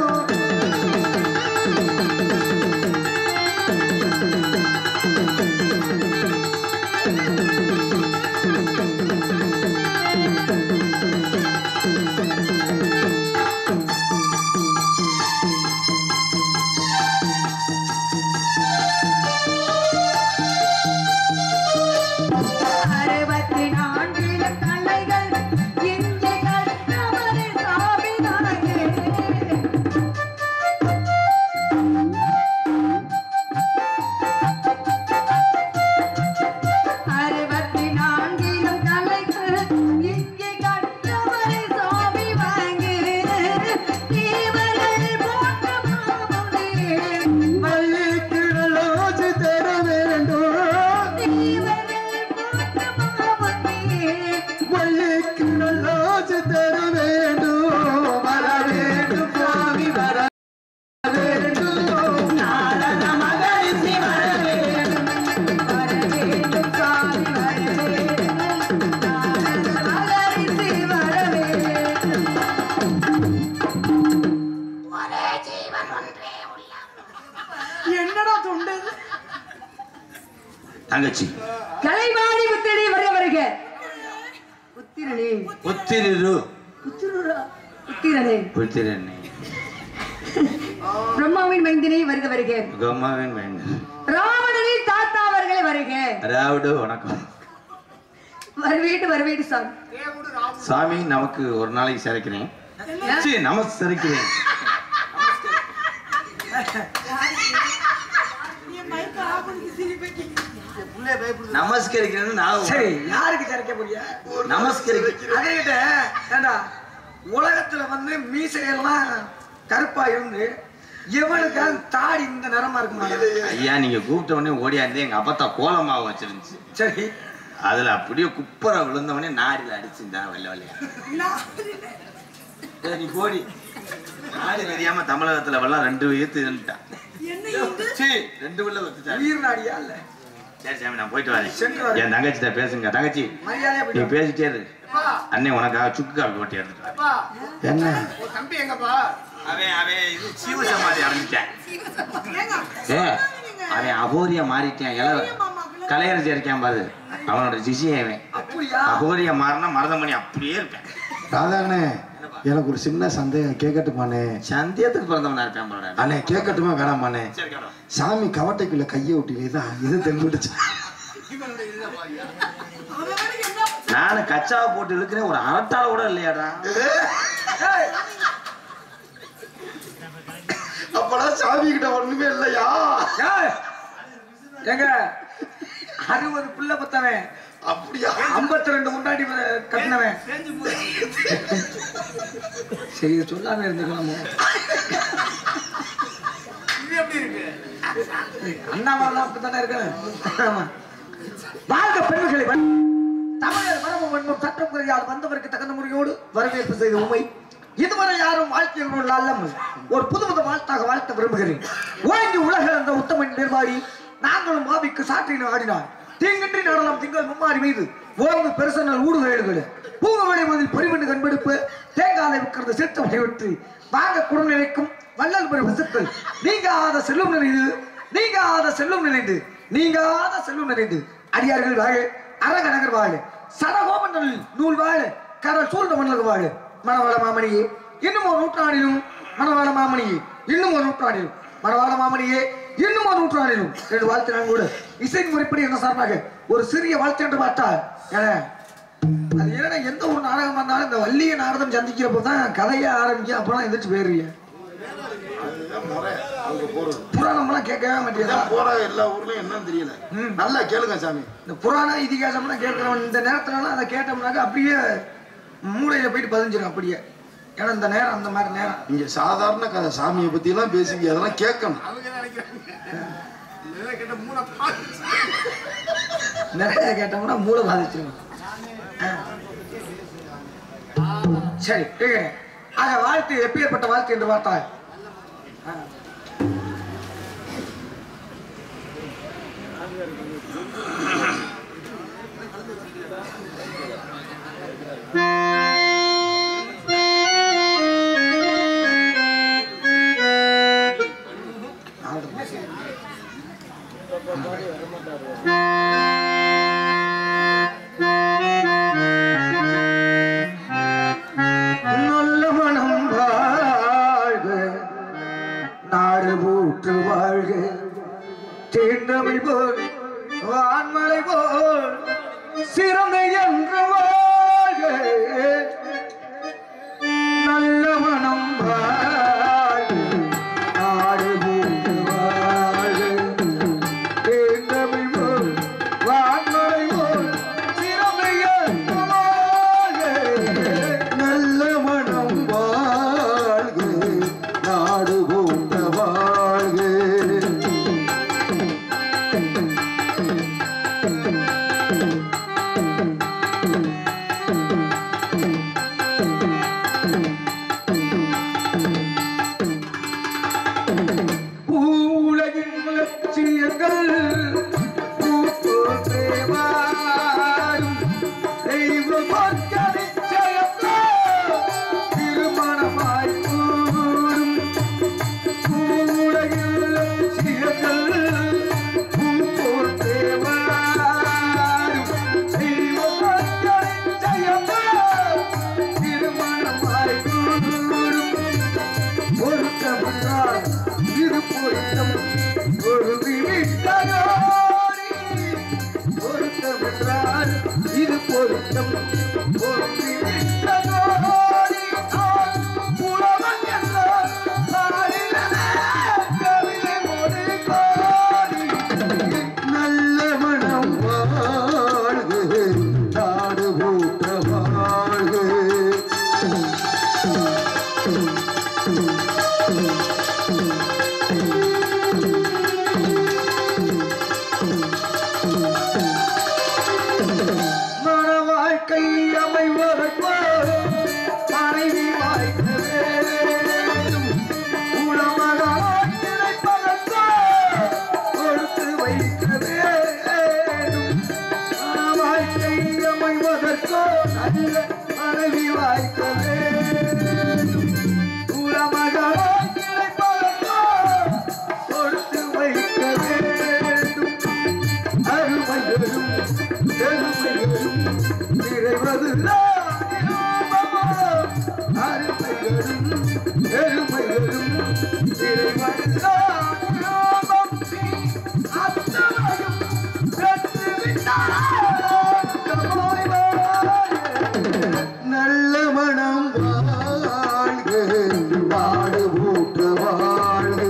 அறுபத்தி நான்கில் தலைகள் இங்கே கற்றவரை சாமிதானே அறுபத்தி நான்கிலும் தலைகள் இங்கே கற்றவரை சாமி வாங்கு தேவர்கள் போன்ற மாமுனி மல்லிக்கிழலோச்சு தர வேண்டும் தேவர்கள் போன்ற மாமுனி மல்லிக்கிழலோச்சு தர வேண்டும் வர வேண்டும் சுவாமி வர வேண்டும் நாரத மகரிஷி வர வேண்டும் வரவேண்டும் சாமி வரவேண்டும் நாரத மகரிஷி வரவேண்டும் என்னடா தொண்டு இது? தங்கச்சி கலைவாணி புத்திரனே வருக வருக புத்திரனே புத்திரு புத்திரரா புத்திரனே புத்திரனே பிரம்மாவின் மைந்தினே வருக வருக கம்மாவின் வேண்டும் ராவணனின் தாத்தா அவர்களே வருக ராவுடு வணக்கம் வரவேண்டு வரவேண்டு சாமி சாமி நமக்கு ஒரு நாளைக்கு சிறைக்கிறேன் சீ, நமஸ்கரிக்கிறேன் நமஸ்கரிக்கிறேன்னு நான் சரி யாருக்கு சரிக்க போறியா நமஸ்கரிக்க அதுகிட்ட ஏண்டா உலகத்துல வந்து மீசையெல்லாம் கருப்பா இருந்து எவனுக்காவது தாடி இந்த நிறமா இருக்குமா ஐயா நீங்க கூப்பிட்ட உடனே ஓடியாந்து எங்க அப்பத்தா கோலமாவு வச்சிருந்துச்சு சரி அதுல அப்படியே குப்பரை விழுந்த உடனே நாடில அடிச்சுந்தா வெள்ள வெள்ளையா ஏய், நீ போடி நாடு தெரியாம தமிழகத்துல வெள்ளம் ரெண்டு ஈர்த்து இருந்துட்டான் சீ, ரெண்டு வெள்ள வச்சுட்டா உயிர் நாடியா இல்ல சரி சாமி நான் போயிட்டு வரேன் சென்று வரேன். என் தங்கச்சிட்ட பேசுங்க தங்கச்சி மரியாதையா நீ போயிட்டு பேசிட்டே இரு அண்ணே உனக்காக சுக்கு காப்பி போட்டு எடுத்துட்டு வரேன். என்ன தம்பி எங்கப்பா அவன் அவன் இது சீவ சமாதி அடைஞ்சிட்டான் ஏ அவன் அகோரியா மாறிட்டான் இள கலையரசி இருக்கான் பாரு அவனோட சிசியன் அவன் அப்படியா அகோரியா மாறினா மருதமணி அப்படியே இருப்பேன் ராதாண்ணே எனக்கு ஒரு சின்ன சந்தேகம் கேட்கட்டுமாண்ணே சந்தியத்துக்கு பிறந்தவனா இருக்கான் போல அண்ணே கேட்கட்டுமா வேணாமாண்ணே சரி கேளு. சாமி கவட்டைக்குள்ள கையை ஒட்டிலேதான் இது தென்பட்டுச்சு நானும் கச்சாவை போட்டு இழுக்கிறேன் ஒரு அரட்டால கூட இல்லையாடா ஏய், அப்பெல்லாம் சாமி கிட்ட ஒண்ணுமே இல்லையா ஏய், எங்க அறுபது புள்ள பத்தவன் அப்படியா ஐம்பத்தி ரெண்டு முன்னாடி கட்டினவன் சரி இது சொல்லாம இருந்துக்கலாமோ அண்ணாமலாம் அப்படித்தானே இருக்கு ஆமா வாழ்க பெண்களை வ- தமிழர் மரபு மற்றும் சட்டம் தெரியாத வந்தவருக்கு தகுந்த முறையோடு வரவேற்பு செய்த உண்மை இதுவரை யாரும் வாழ்க்கையில் உள்ள அல்லாமல் ஒரு புது புது வாழ்த்தாக வாழ்த்த விரும்புகிறேன் ஓய்ந்து உலக அந்த உத்தமன் நிர்வாகி நாங்களும் மாவிக்கு சாற்றின ஆடினார் தீங்கின்றி நடலாம் திங்கள் மும்மாறி மீது ஓய்ந்து பெருசனல் ஊடுகைகள் பூங்க விளைவதில் பரிமண்டு கண்பெடுப்பு தேங்காலை விற்கிறது சிறுத்த வகைவிட்டு வாங்க குடநிலைக்கும் வள்ளல் பெரும் விசுக்கள் நீங்காத செல்வம் நிறைந்து நீங்காத செல்வம் நிறைந்து நீங்காத செல்வம் நிறைந்து அடியார்கள் வாழ அரகநகர் வாழ சடகோபந்தல் நூல் வாழ கரல் சூழ்ந்த மன்னர்கள் வாழ மணவாள மாமணியே இன்னும் ஒரு நூற்றாண்டிலும் மணவாள மாமணியே இன்னும் ஒரு நூற்றாண்டிலும் மணவாள மாமணியே இன்னும் ஒரு நூற்றாண்டிலும் ரெண்டு வாழ்த்து நான் கூட இசை முறைப்படி என்ன சார்பாக ஒரு சிறிய வாழ்த்து என்று பார்த்தால் என அது ஏன்னா எந்த ஒரு நாடகம் வந்தாலும் இந்த வள்ளிய நாடகம் சந்திக்கிறப்போ தான் கதையை ஆரம்பிக்கும் அப்பதான் எந்திரிச்சு போயிருவீங்க புராணம்லாம் கேட்கவே மாட்டேங்குதா போற எல்லா ஊர்லயும் என்னன்னு தெரியல ம். நல்லா கேளுங்க சாமி இந்த புராண இதிகாசம்லாம் கேட்கிறவன் இந்த நேரத்துலலாம் அதை கேட்டோம்னாக்க அப்படியே மூளையில போயிட்டு பதிஞ்சிடும் அப்படியே ஏன்னா இந்த நேரம் அந்த மாதிரி நேரம் இங்க சாதாரண கதை சாமியை பத்தி எல்லாம் பேசுவீங்க அதெல்லாம் கேட்கணும் நிறைய கேட்டோம்னா மூளை பாதிச்சிடும் ஆ. சரி கேட்கிறேன் ஆக வாழ்த்து எப்பேற்பட்ட வாழ்த்து என்று பார்த்தால் ஆ. நல்ல மனம் வாழ்க நாடு பூற்று வாழ்க தேர்ந்தமிழ் போல் வான்மலை போல் சிறந்த என்று வாழ்க நல்ல மனம் வாழ்க நாடு பூற்று வாழ்க தேர்ந்தமிழ் போல் வான்மலை போல் சிறந்த என்று வாழ்க நல்ல மனம் வாழ்க நாடு போன்ற வாழ்க பூவுலகின் லட்சியங்கள் பூப்போல் தேவாரும் தெய்வ திருமணமாய் கூடும் பூவுலகின் லட்சியங்கள் பூப்போல் தேவாரும் தெய்வ திருமணமாய் கூடும் பொருத்தமில்லார் இரு பொருத்தம் ஒரு விழித்தனோடி பொருத்தமில்லார் இரு பொருத்தம் ஒரு விழித்தனோடி மன வாழ்க்கை அமைவதற்கு மனைவி வாய்க்க வேண்டும் உளமகளாய் கிடைப்பதற்கு கொடுத்து வைக்க வேண்டும் மன வாழ்க்கை அமைவதற்கு நல்ல மனைவி வாய்க்க வேண்டும் உளமகளாய் கிடைப்பதற்கு கொடுத்து வைக்க வேண்டும் அருமைகளும் பெருமைகளும் நிறைவது அருமைகளும் பெருமைகளும் நிறைவது அத்தனையும் நல்ல மனம் வாழ்க வாடு ஊற்ற வாழ்க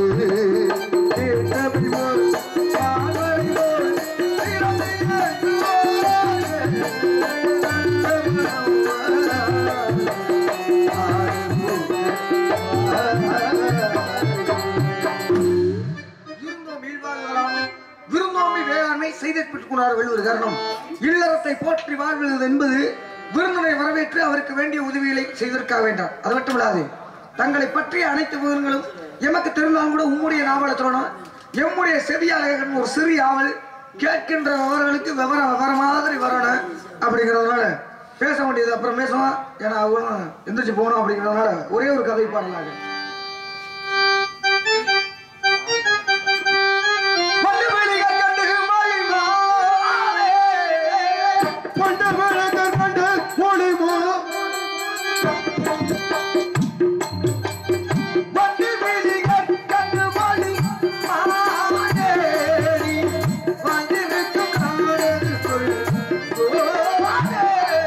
இருந்தோம் இல்வாழ்வலாம், விருந்தோம்பி வேளாண்மை செய்தற் பெற்றுக்கொண்டார் வள்ளுவர் காரணம் இல்லறத்தை போற்றி வாழ்வது என்பது விருந்தினை வரவேற்று அவருக்கு வேண்டிய உதவிகளை செய்திருக்க வேண்டாம் அது மட்டும் இல்லாது தங்களை பற்றிய அனைத்து விவரங்களும் எமக்கு தெரிந்தாலும் கூட உம்முடைய நாவலை சொல்லணும் எம்முடைய செவியாளர்கள் ஒரு சிறிய ஆவல் கேட்கின்ற விவரங்களுக்கு விவரம் விவரம் மாதிரி வரணும் அப்படிங்கிறதுனால பேச வேண்டியது அப்புறம் பேசுவோம் ஏன்னா அவங்களும் எந்திரிச்சு போகணும் அப்படிங்கிறதுனால ஒரே ஒரு கதை பாடலாங்க வண்டுவெளிகள் கண்டு மகிழ்வாரே. வண்டுவெளிகள் கண்டு மொழிமோ. வண்டுவெளிகள் கண்டு மகிழ்வாரே. வந்திருக்கும் நாடெடுக்குள் போவாரே.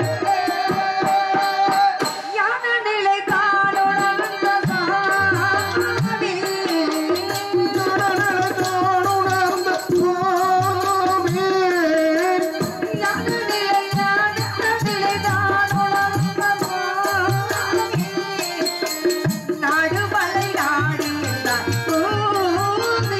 ஞான நிலை காணுணர்ந்த சாமி. ஞான நிலை, ஞான நிலை காணுணர்ந்த சாமி. நடுமலை நாடினார் பூமி.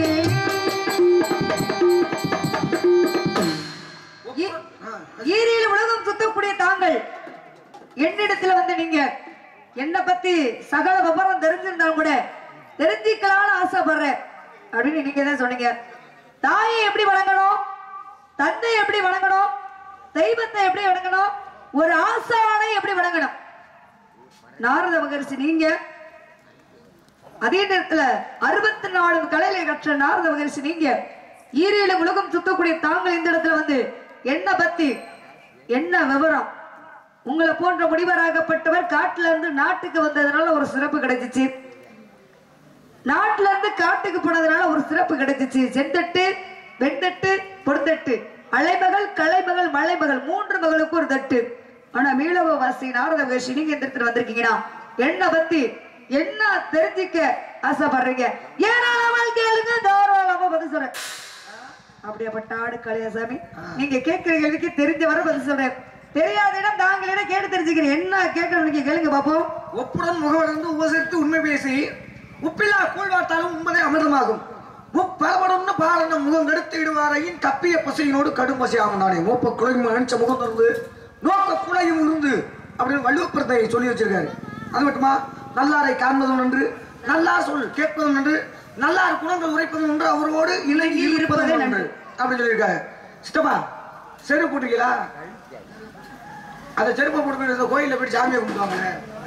ஈ- ஈரியில் உலகம் சுத்தக்கூடிய தாங்கள் என்னிடத்துல வந்து நீங்க என்ன பத்தி சகல விவரம் தெரிஞ்சிருந்தாலும் கூட தெரிஞ்சுக்கலாம்னு ஆசைப்படுறேன் அப்படின்னு நீங்க தான் சொன்னீங்க தாயை எப்படி வணங்கணும் தந்தை எப்படி வணங்கணும் தெய்வத்தை எப்படி வணங்கணும் ஒரு ஆசானை எப்படி வணங்கணும் நாரத மகரிஷி நீங்க அதே நேரத்துல அறுபத்தி நாலு கலையில கற்ற நாரத மகரிஷி நீங்க ஈரேழு உலகம் சுத்தக்கூடிய தாங்கள் இந்த இடத்துல வந்து என்ன பத்தி என்ன விவரம் உங்களை போன்ற முனிவராகப்பட்டவர் காட்டுல இருந்து நாட்டுக்கு வந்ததுனால ஒரு சிறப்பு கிடைச்சிச்சு நாட்டுல இருந்து காட்டுக்கு போனதுனால ஒரு சிறப்பு கிடைச்சிச்சு செந்தட்டு வெண்தட்டு பொடுந்தட்டு அலைமகள் கலைமகள் மலைமகள் மூன்று மகளுக்கு ஒரு தட்டு ஆனா மீளவ வாசி நாரத மகர்ஷி நீங்க இந்த இடத்துல வந்திருக்கீங்கன்னா என்ன பத்தி என்ன தெரிஞ்சுக்க ஆசைப்படுறீங்க ஏனாமல் கேளுங்க தாராளமா பதில் சொல்றேன் அப்படியாப்பட்ட ஆடு கலையாசாமி நீங்க கேட்கிற கேள்விக்கு தெரிஞ்ச வர பதில் சொல்றேன் தெரியாத இடம் தாங்களிடம் கேட்டு தெரிஞ்சுக்கிறேன் என்ன கேட்கணும் நீங்க கேளுங்க பாப்போம் ஒப்புடன் முகவரந்து உபசரித்து உண்மை பேசி உப்பில்லா கூழ்வார்த்தாலும் உண்மதே அமிர்தமாகும் உப்பளபடும்னு பாலன முகம் கெடுத்து இடுவாரையின் தப்பிய பசையினோடு கடும் பசை ஆகுண்டானே மோப்ப குழையும் நினைச்ச முகம் திறந்து நோக்க குழையும் இருந்து அப்படின்னு வள்ளுவப்புறத்தை சொல்லி வச்சிருக்காரு அது மட்டுமா நல்லாரை காண்பதும் நன்று நல்லார் சொல் கேட்பதும் நன்று நல்லார் குணங்கள் உரைப்பதும் நன்று அவரோடு இணங்கி இருப்பதும் நன்று அப்படின்னு சொல்லியிருக்காரு சித்தப்பா செருப்பு போட்டிருக்கீங்களா அந்த செருப்பை போட்டு இந்த கோயிலில் போய் சாமியை கும்பிடுவாங்க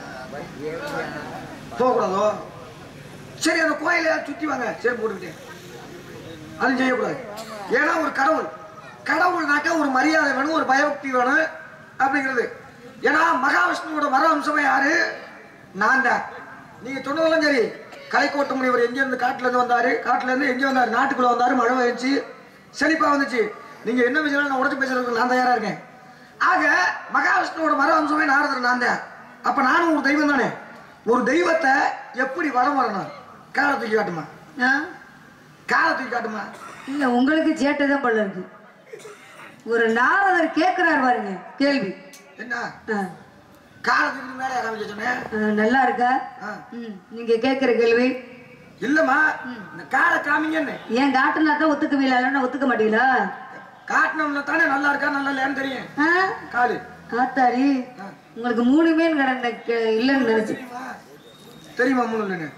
போகக்கூடாதோ சரி அந்த கோயிலை சுற்றி வாங்க செருப்பு போட்டுக்கிட்டு அதுவும் செய்யக்கூடாது ஏன்னா ஒரு கடவுள் கடவுள்னாக்கா ஒரு மரியாதை வேணும் ஒரு பயபக்தி வேணும் அப்படிங்கிறது ஏன்னா மகாவிஷ்ணுவோட மர அம்சமே யாரு நான் தான் நீங்க சொன்னதெல்லாம் சரி கலைக்கோட்ட முனிவர் எங்க இருந்து காட்டுல இருந்து வந்தாரு காட்டுல இருந்து எங்க வந்தாரு நாட்டுக்குள்ள வந்தாரு மழை வந்துச்சு செழிப்பா வந்துச்சு நீங்க என்ன விஷயம் நான் உடச்சு பேசுறதுக்கு நான் தயாரா இருக்கேன் ஆக மகாவிஷ்ணுவோட மர அம்சமே நாரதர் நான் தான் அப்ப நானும் ஒரு தெய்வம் தானே ஒரு தெய்வத்தை எப்படி வளம் வரணும் காலை தூக்கி காட்டுமா ஆ? காலை தூக்கி காட்டுமா இல்ல உங்களுக்கு சேட்டதான் போல இருக்கு ஒரு நாரதர் கேட்கிறார் பாருங்க கேள்வி என்ன ஆ. காலை திரும்பி மேலே காமிக்க சொன்னேன் அஹ், நல்லா இருக்கா ஆ. ம், நீங்க கேக்குற கேள்வி இல்லம்மா இந்த காலை காமிங்கன்னு ஏன் காட்டுனா தான் ஒத்துக்குவீங்களா இல்லைன்னா ஒத்துக்க மாட்டீங்களா காட்டினோம்னா தானே நல்லா இருக்கா நல்லா இல்லையான்னு தெரியும் ஆ? காலு ஆத்தாடி உங்களுக்கு மூணு மீன் கடந்த இல்லைன்னு நினைச்சு தெரியுமா மூணு இல்லைன்னு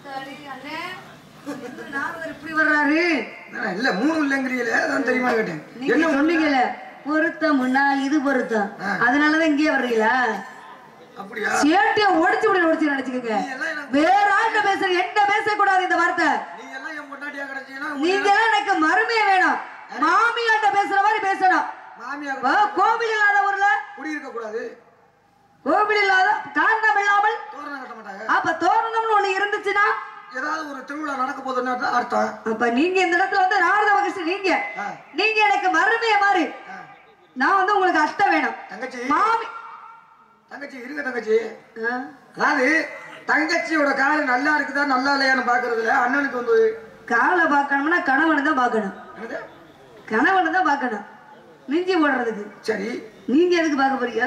நாரதர் இப்படி வர்றாரு நான் இல்ல மூணு இல்லைங்கிறீங்களே அதான் தெரியுமா கேட்டேன் நீங்க என்ன சொன்னீங்கல்ல பொருத்தம்னா இது பொருத்தம் அதனாலதான் இங்கேயே வர்றீங்களா அப்படியா சேட்டிய ஒடிச்சு விட ஒடிச்சு நினைச்சுக்கோங்க வேற ஆள்கிட்ட பேசுற என்கிட்ட பேசக்கூடாது இந்த வார்த்தை நீங்க எல்லாம் என் பொண்டாட்டியா கிடைச்சீங்கன்னா நீங்க எல்லாம் எனக்கு மருமைய வேணும் மாமியாட்ட பேசுற மாதிரி பேசணும் மாமியா வா, கோவில் இல்லாத ஊர்ல குடியிருக்க கூடாது கோவில் இல்லாத காரணம் இல்லாமல் தோரணம் கட்ட மாட்டாங்க அப்ப தோரணம்னு ஒண்ணு இருந்துச்சுன்னா ஏதாவது ஒரு திருவிழா நடக்க போதுன்னு தான் அர்த்தம் அப்ப நீங்க இந்த இடத்துல வந்து நாரத மகிழ்ச்சி நீங்க ஆ. நீங்க எனக்கு மருமைய மாதிரி ஆ. நான் வந்து உங்களுக்கு அத்தை வேணும் தங்கச்சி மாமி தங்கச்சி இருங்க தங்கச்சி ஆ, அதாவது தங்கச்சியோட கால் நல்லா இருக்குதா நல்லா இல்லையான்னு பாக்குறதுல அண்ணனுக்கு வந்து காலை பார்க்கணும்னா கணவனை தான் பார்க்கணும் என்னது? கணவனை தான் பார்க்கணும் மிஞ்சி போடுறதுக்கு சரி நீங்க எதுக்கு பார்க்க போறீங்க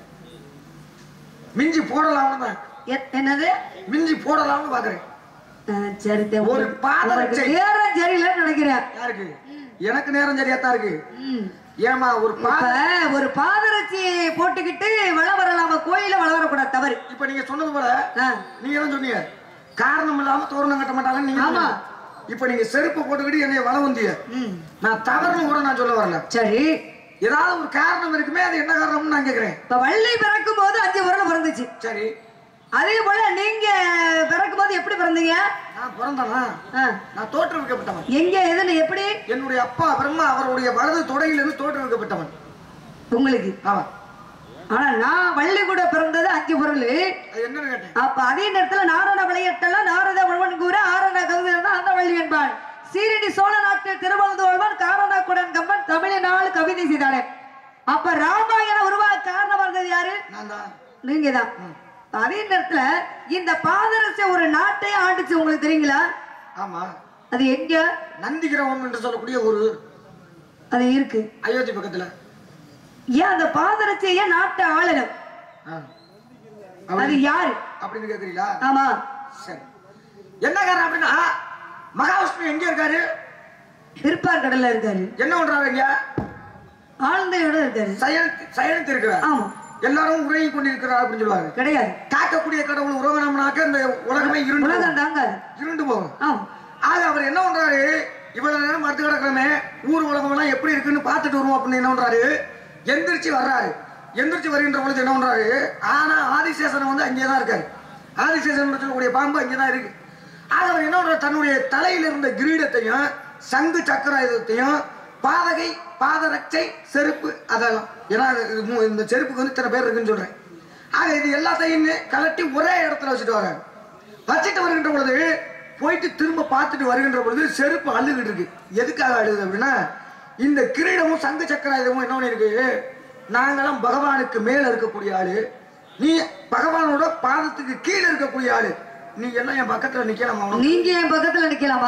மிஞ்சி போடலாம்னு தான் எ- என்னது மிஞ்சி போடலாம்னு பாக்குறேன் ஆ, சரி தே- ஒரு பாதரட்சை. உங்களுக்கு நேரம் சரியில்லைன்னு நினைக்கிறேன் யாருக்கு எனக்கு நேரம் சரியாத்தான் இருக்கு ம். ஏமா ஒரு இப்ப பா ஒரு பாதரட்சி போட்டுக்கிட்டு வள வரலாம கோயில வள வரக்கூடாது தவறு இப்ப நீங்க சொன்னது போல ஆ, நீங்க தான் சொன்னீங்க காரணம் இல்லாம தோரணம் கட்ட மாட்டாங்கன்னு நீங்க ஆமா. சொன்னீங்க. இப்ப நீங்க செருப்பு போட்டுக்கிட்டு என்னைய வள வந்தீங்க ம். நான் தவறுன்னு கூட நான் சொல்ல வரல சரி ஏதாவது ஒரு காரணம் இருக்குமே அது என்ன காரணம்னு நான் கேக்குறேன் இப்ப வள்ளி பிறக்கும் போது அஞ்சு உரல் பிறந்துச்சு சரி அதே போல நீங்க பிறக்கும் போது எப்படி பிறந்தீங்க நான் பிறந்தனா ஆ, நான் தோற்றுவிக்கப்பட்டவன் எங்க எதுன்னு எப்படி என்னுடைய அப்பா பிரம்மா அவருடைய வலது தொடையிலிருந்து தோற்றுவிக்கப்பட்டவன் உங்களுக்கு ஆமா ஆனா நான் வள்ளி கூட பிறந்தது அஞ்சு பொருள் அது என்னன்னு கேட்டேன் அப்ப அதே நேரத்துல நாரண விளையாட்டெல்லாம் நாரத வள்வன் கூற ஆரண கவிதை அந்த வள்ளி என்பான் சீரடி சோழ நாட்டில் திருவள்ளுவன் காரணக்குடன் கம்பன் தமிழினால் கவிதை செய்தானே அப்ப ராமாயணம் உருவாக காரணம் வந்தது யாரு நான் தான் நீங்க தான் அதே நேரத்துல இந்த பாதரச ஒரு நாட்டையே ஆண்டுச்சு உங்களுக்கு தெரியுங்களா ஆமா அது எங்க நந்திகிரகம் என்று சொல்லக்கூடிய ஒரு அது இருக்கு அயோத்தி பக்கத்துல ஏன் அந்த பாதரசை ஏன் நாட்டை ஆளணும் ஆ. அது அப்படி- யாரு அப்படின்னு கேக்குறீங்களா ஆமா சரி என்ன காரணம் அப்படின்னா மகாவிஷ்ணு எங்க இருக்காரு திருப்பார் கடல்ல இருக்காரு என்ன பண்றாரு இங்க ஆழ்ந்தையோட இருக்காரு சயனத்து சயனத்து இருக்கிறார் ஆமா எல்லாரும் உறங்கி கொண்டிருக்கிறார் அப்படின்னு சொல்லுவாங்க கிடையாது காக்கக்கூடிய கடவுள் உறங்கினோம்னாக்க இந்த உலகமே இருண்டு போகும். உலகம் தாங்காது இருண்டு போகும் ஆமா ஆக அவர் என்ன பண்றாரு இவ்வளவு நேரம் மறுத்து கிடக்கிறோமே ஊர் உலகம் எல்லாம் எப்படி இருக்குன்னு பார்த்துட்டு வருவோம் அப்படின்னு என்ன பண்றாரு எந்திரிச்சு வர்றாரு எந்திரிச்சு வருகின்ற பொழுது என்ன பண்றாரு ஆனா ஆதிசேஷன் வந்து அங்கேயே தான் இருக்காரு ஆதிசேஷன் சொல்லக்கூடிய பாம்பு அங்கே தான் இருக்கு ஆக அவர் என்ன பண்றாரு தன்னுடைய தலையில இருந்த கிரீடத்தையும் சங்கு சக்கராயுதத்தையும் பாதகை பாதரட்சை செருப்பு அதெல்லாம் ஏன்னா இது மூ- இந்த செருப்புக்கு வந்து இத்தனை பேர் இருக்குன்னு சொல்றேன் ஆக இது எல்லாத்தையும் கலட்டி ஒரே இடத்துல வச்சுட்டு வர்றாரு வச்சுட்டு வருகின்ற பொழுது போயிட்டு திரும்ப பார்த்துட்டு வருகின்ற பொழுது செருப்பு அழுகிட்டு இருக்கு எதுக்காக அழுகுது அப்படின்னா இந்த கிரீடமும் சங்கு சக்கராயுதமும் என்ன பண்ணிருக்கு நாங்களாம் பகவானுக்கு மேல இருக்கக்கூடிய ஆளு நீ பகவானோட பாதத்துக்கு கீழே இருக்கக்கூடிய ஆளு நீ எல்லாம் என் பக்கத்துல நிக்கலாமா உனக்கு? நீங்க என் பக்கத்துல நிக்கலாமா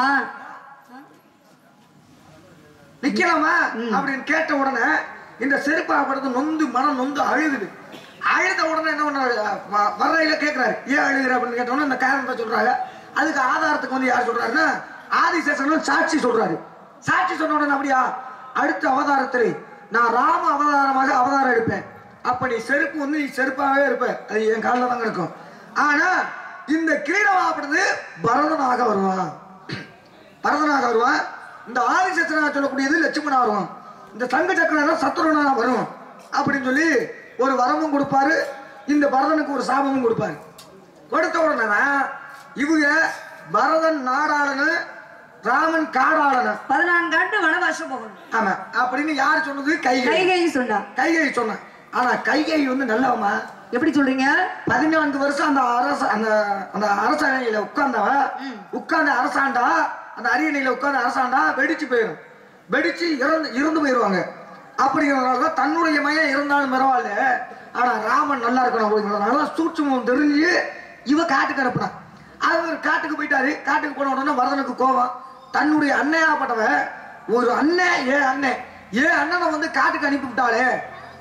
நிக்கலாமா அப்படின்னு கேட்ட உடனே இந்த செருப்பாகப்படுறது நொந்து மனம் நொந்து அழுகுது அழுத உடனே என்ன பண்றாரு வ- வர்றையில கேட்கிறாரு ஏன் அழுகுற அப்படின்னு கேட்ட உடனே இந்த காரணத்தை சொல்றாங்க அதுக்கு ஆதாரத்துக்கு வந்து யார் சொல்றாருன்னா ஆதிசேஷனும் சாட்சி சொல்றாரு சாட்சி சொன்ன உடனே அப்படியா அடுத்த அவதாரத்தில் நான் ராம அவதாரமாக அவதாரம் எடுப்பேன் அப்ப நீ செருப்பு வந்து நீ செருப்பாகவே இருப்ப அது என் காலில் தாங்க இருக்கும் ஆனா இந்த கிரீடமாகப்படுறது பரதனாக வருவான் பரதனாக வருவான் இந்த ஆதிசேஷனாக சொல்லக்கூடியது லட்சுமணா வருவான் இந்த சங்க சக்கரம் சத்ருனா வரும் அப்படின்னு சொல்லி ஒரு வரமும் கொடுப்பாரு இந்த பரதனுக்கு ஒரு சாபமும் கொடுப்பாரு கொடுத்த உடனே இவங்க பரதன் நாடாளனு ராமன் காடாளனு பதினான்கு ஆண்டு வனவாசம் போகணும் ஆமா அப்படின்னு யார் சொன்னது கைகை கைகை சொன்னா கைகை சொன்னான் ஆனா கைகை வந்து நல்லவமா எப்படி சொல்றீங்க பதினான்கு வருஷம் அந்த அரச அந்த அந்த அரசணையில உட்கார்ந்தவ உட்கார்ந்து அரசாண்டா அந்த அரியணையில உட்கார்ந்து அரசாண்டா வெடிச்சு போயிடும் வெடிச்சு இறந்து இறந்து போயிடுவாங்க அப்படிங்கிறதுனால தான் தன்னுடைய மையம் இருந்தாலும் பரவாயில்ல ஆனா ராமன் நல்லா இருக்கணும் அப்படிங்கிறதுனால சூட்சுமம் தெரிஞ்சு இவ காட்டுக்கு அனுப்புனான் அவர் காட்டுக்கு போயிட்டாரு காட்டுக்கு போன உடனே வரதனுக்கு கோபம் தன்னுடைய அன்னையாப்பட்டவ ஒரு அண்ணன் ஏன் அண்ணன் ஏன் அண்ணனை வந்து காட்டுக்கு அனுப்பி விட்டாளே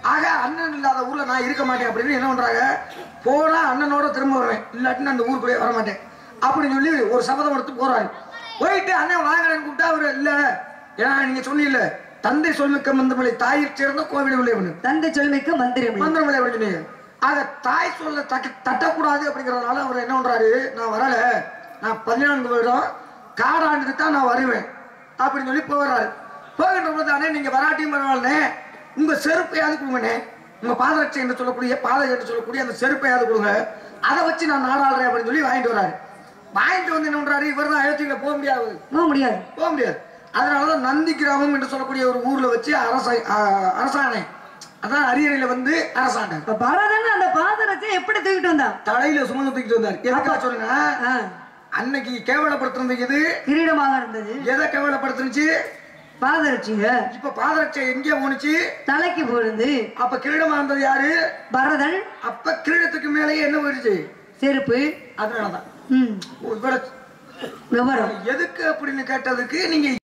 ஆக அண்ணன் இல்லாத ஊர்ல நான் இருக்க மாட்டேன் அப்படின்னு என்ன பண்றாங்க போனா அண்ணனோட திரும்ப வருவேன் இல்லாட்டி நான் அந்த ஊருக்குள்ளே வர மாட்டேன் அப்படின்னு சொல்லி ஒரு சபதம் எடுத்து போறாரு போயிட்டு அண்ணன் வாங்கலன்னு கூப்பிட்டா அவரு இல்ல ஏன்னா நீங்க சொன்னீங்கல்ல தந்தை சொல்மிக்க மந்தமலை தாயிற் சேர்ந்த கோவில் விளைவனு தந்தை சொல்மிக்க மந்திரம் மந்திரமலை அப்படின்னு சொன்னீங்க ஆக தாய் சொல்ல தக்க தட்டக்கூடாது அப்படிங்கறதுனால அவர் என்ன பண்றாரு நான் வரல நான் பதினான்கு வருடம் காடாண்டுக்கு தான் நான் வருவேன் அப்படின்னு சொல்லி போகிறாரு போகின்ற போது அண்ணே நீங்க வராட்டியும் பரவாயில்லண்ணே உங்க செருப்பையாவது கொடுங்கண்ணே உங்க பாதரட்சை என்று சொல்லக்கூடிய பாதை என்று சொல்லக்கூடிய அந்த செருப்பையாவது கொடுங்க அதை வச்சு நான் நாடாடுறேன் அப்படின்னு சொல்லி வாங்கிட்டு வராரு வாங்கிட்டு வந்து என்ன பண்றாரு இவர் தான் அயோத்தியில போக முடியாது போக முடியாது போக முடியாது அதனாலதான் நந்தி கிராமம் என்று சொல்லக்கூடிய ஒரு ஊர்ல வச்சு அரச ஆஹ் அரசாணை அதான் அரியணையில வந்து அரசாண்டார் இப்ப பரதன் அந்த பாதரத்தை எப்படி தூக்கிட்டு வந்தான் தலையில சுமந்து தூக்கிட்டு வந்தார் எதுக்காக சொல்லுங்க ஆ, அன்னைக்கு கேவலப்படுத்துறது எது கிரீடமாக இருந்தது எதை கேவலப்படுத்துனுச்சு பாதரட்சிங்க இப்ப பாதரட்சை எங்கே போனுச்சு தலைக்கு பொழுது அப்ப கிரீடமா இருந்தது யாரு பரதன் அப்ப கிரீடத்துக்கு மேலேயே என்ன போயிடுச்சு செருப்பு அதனாலதான் ம் இவ்வளவு விவரம் எதுக்கு அப்படின்னு கேட்டதுக்கு நீங்க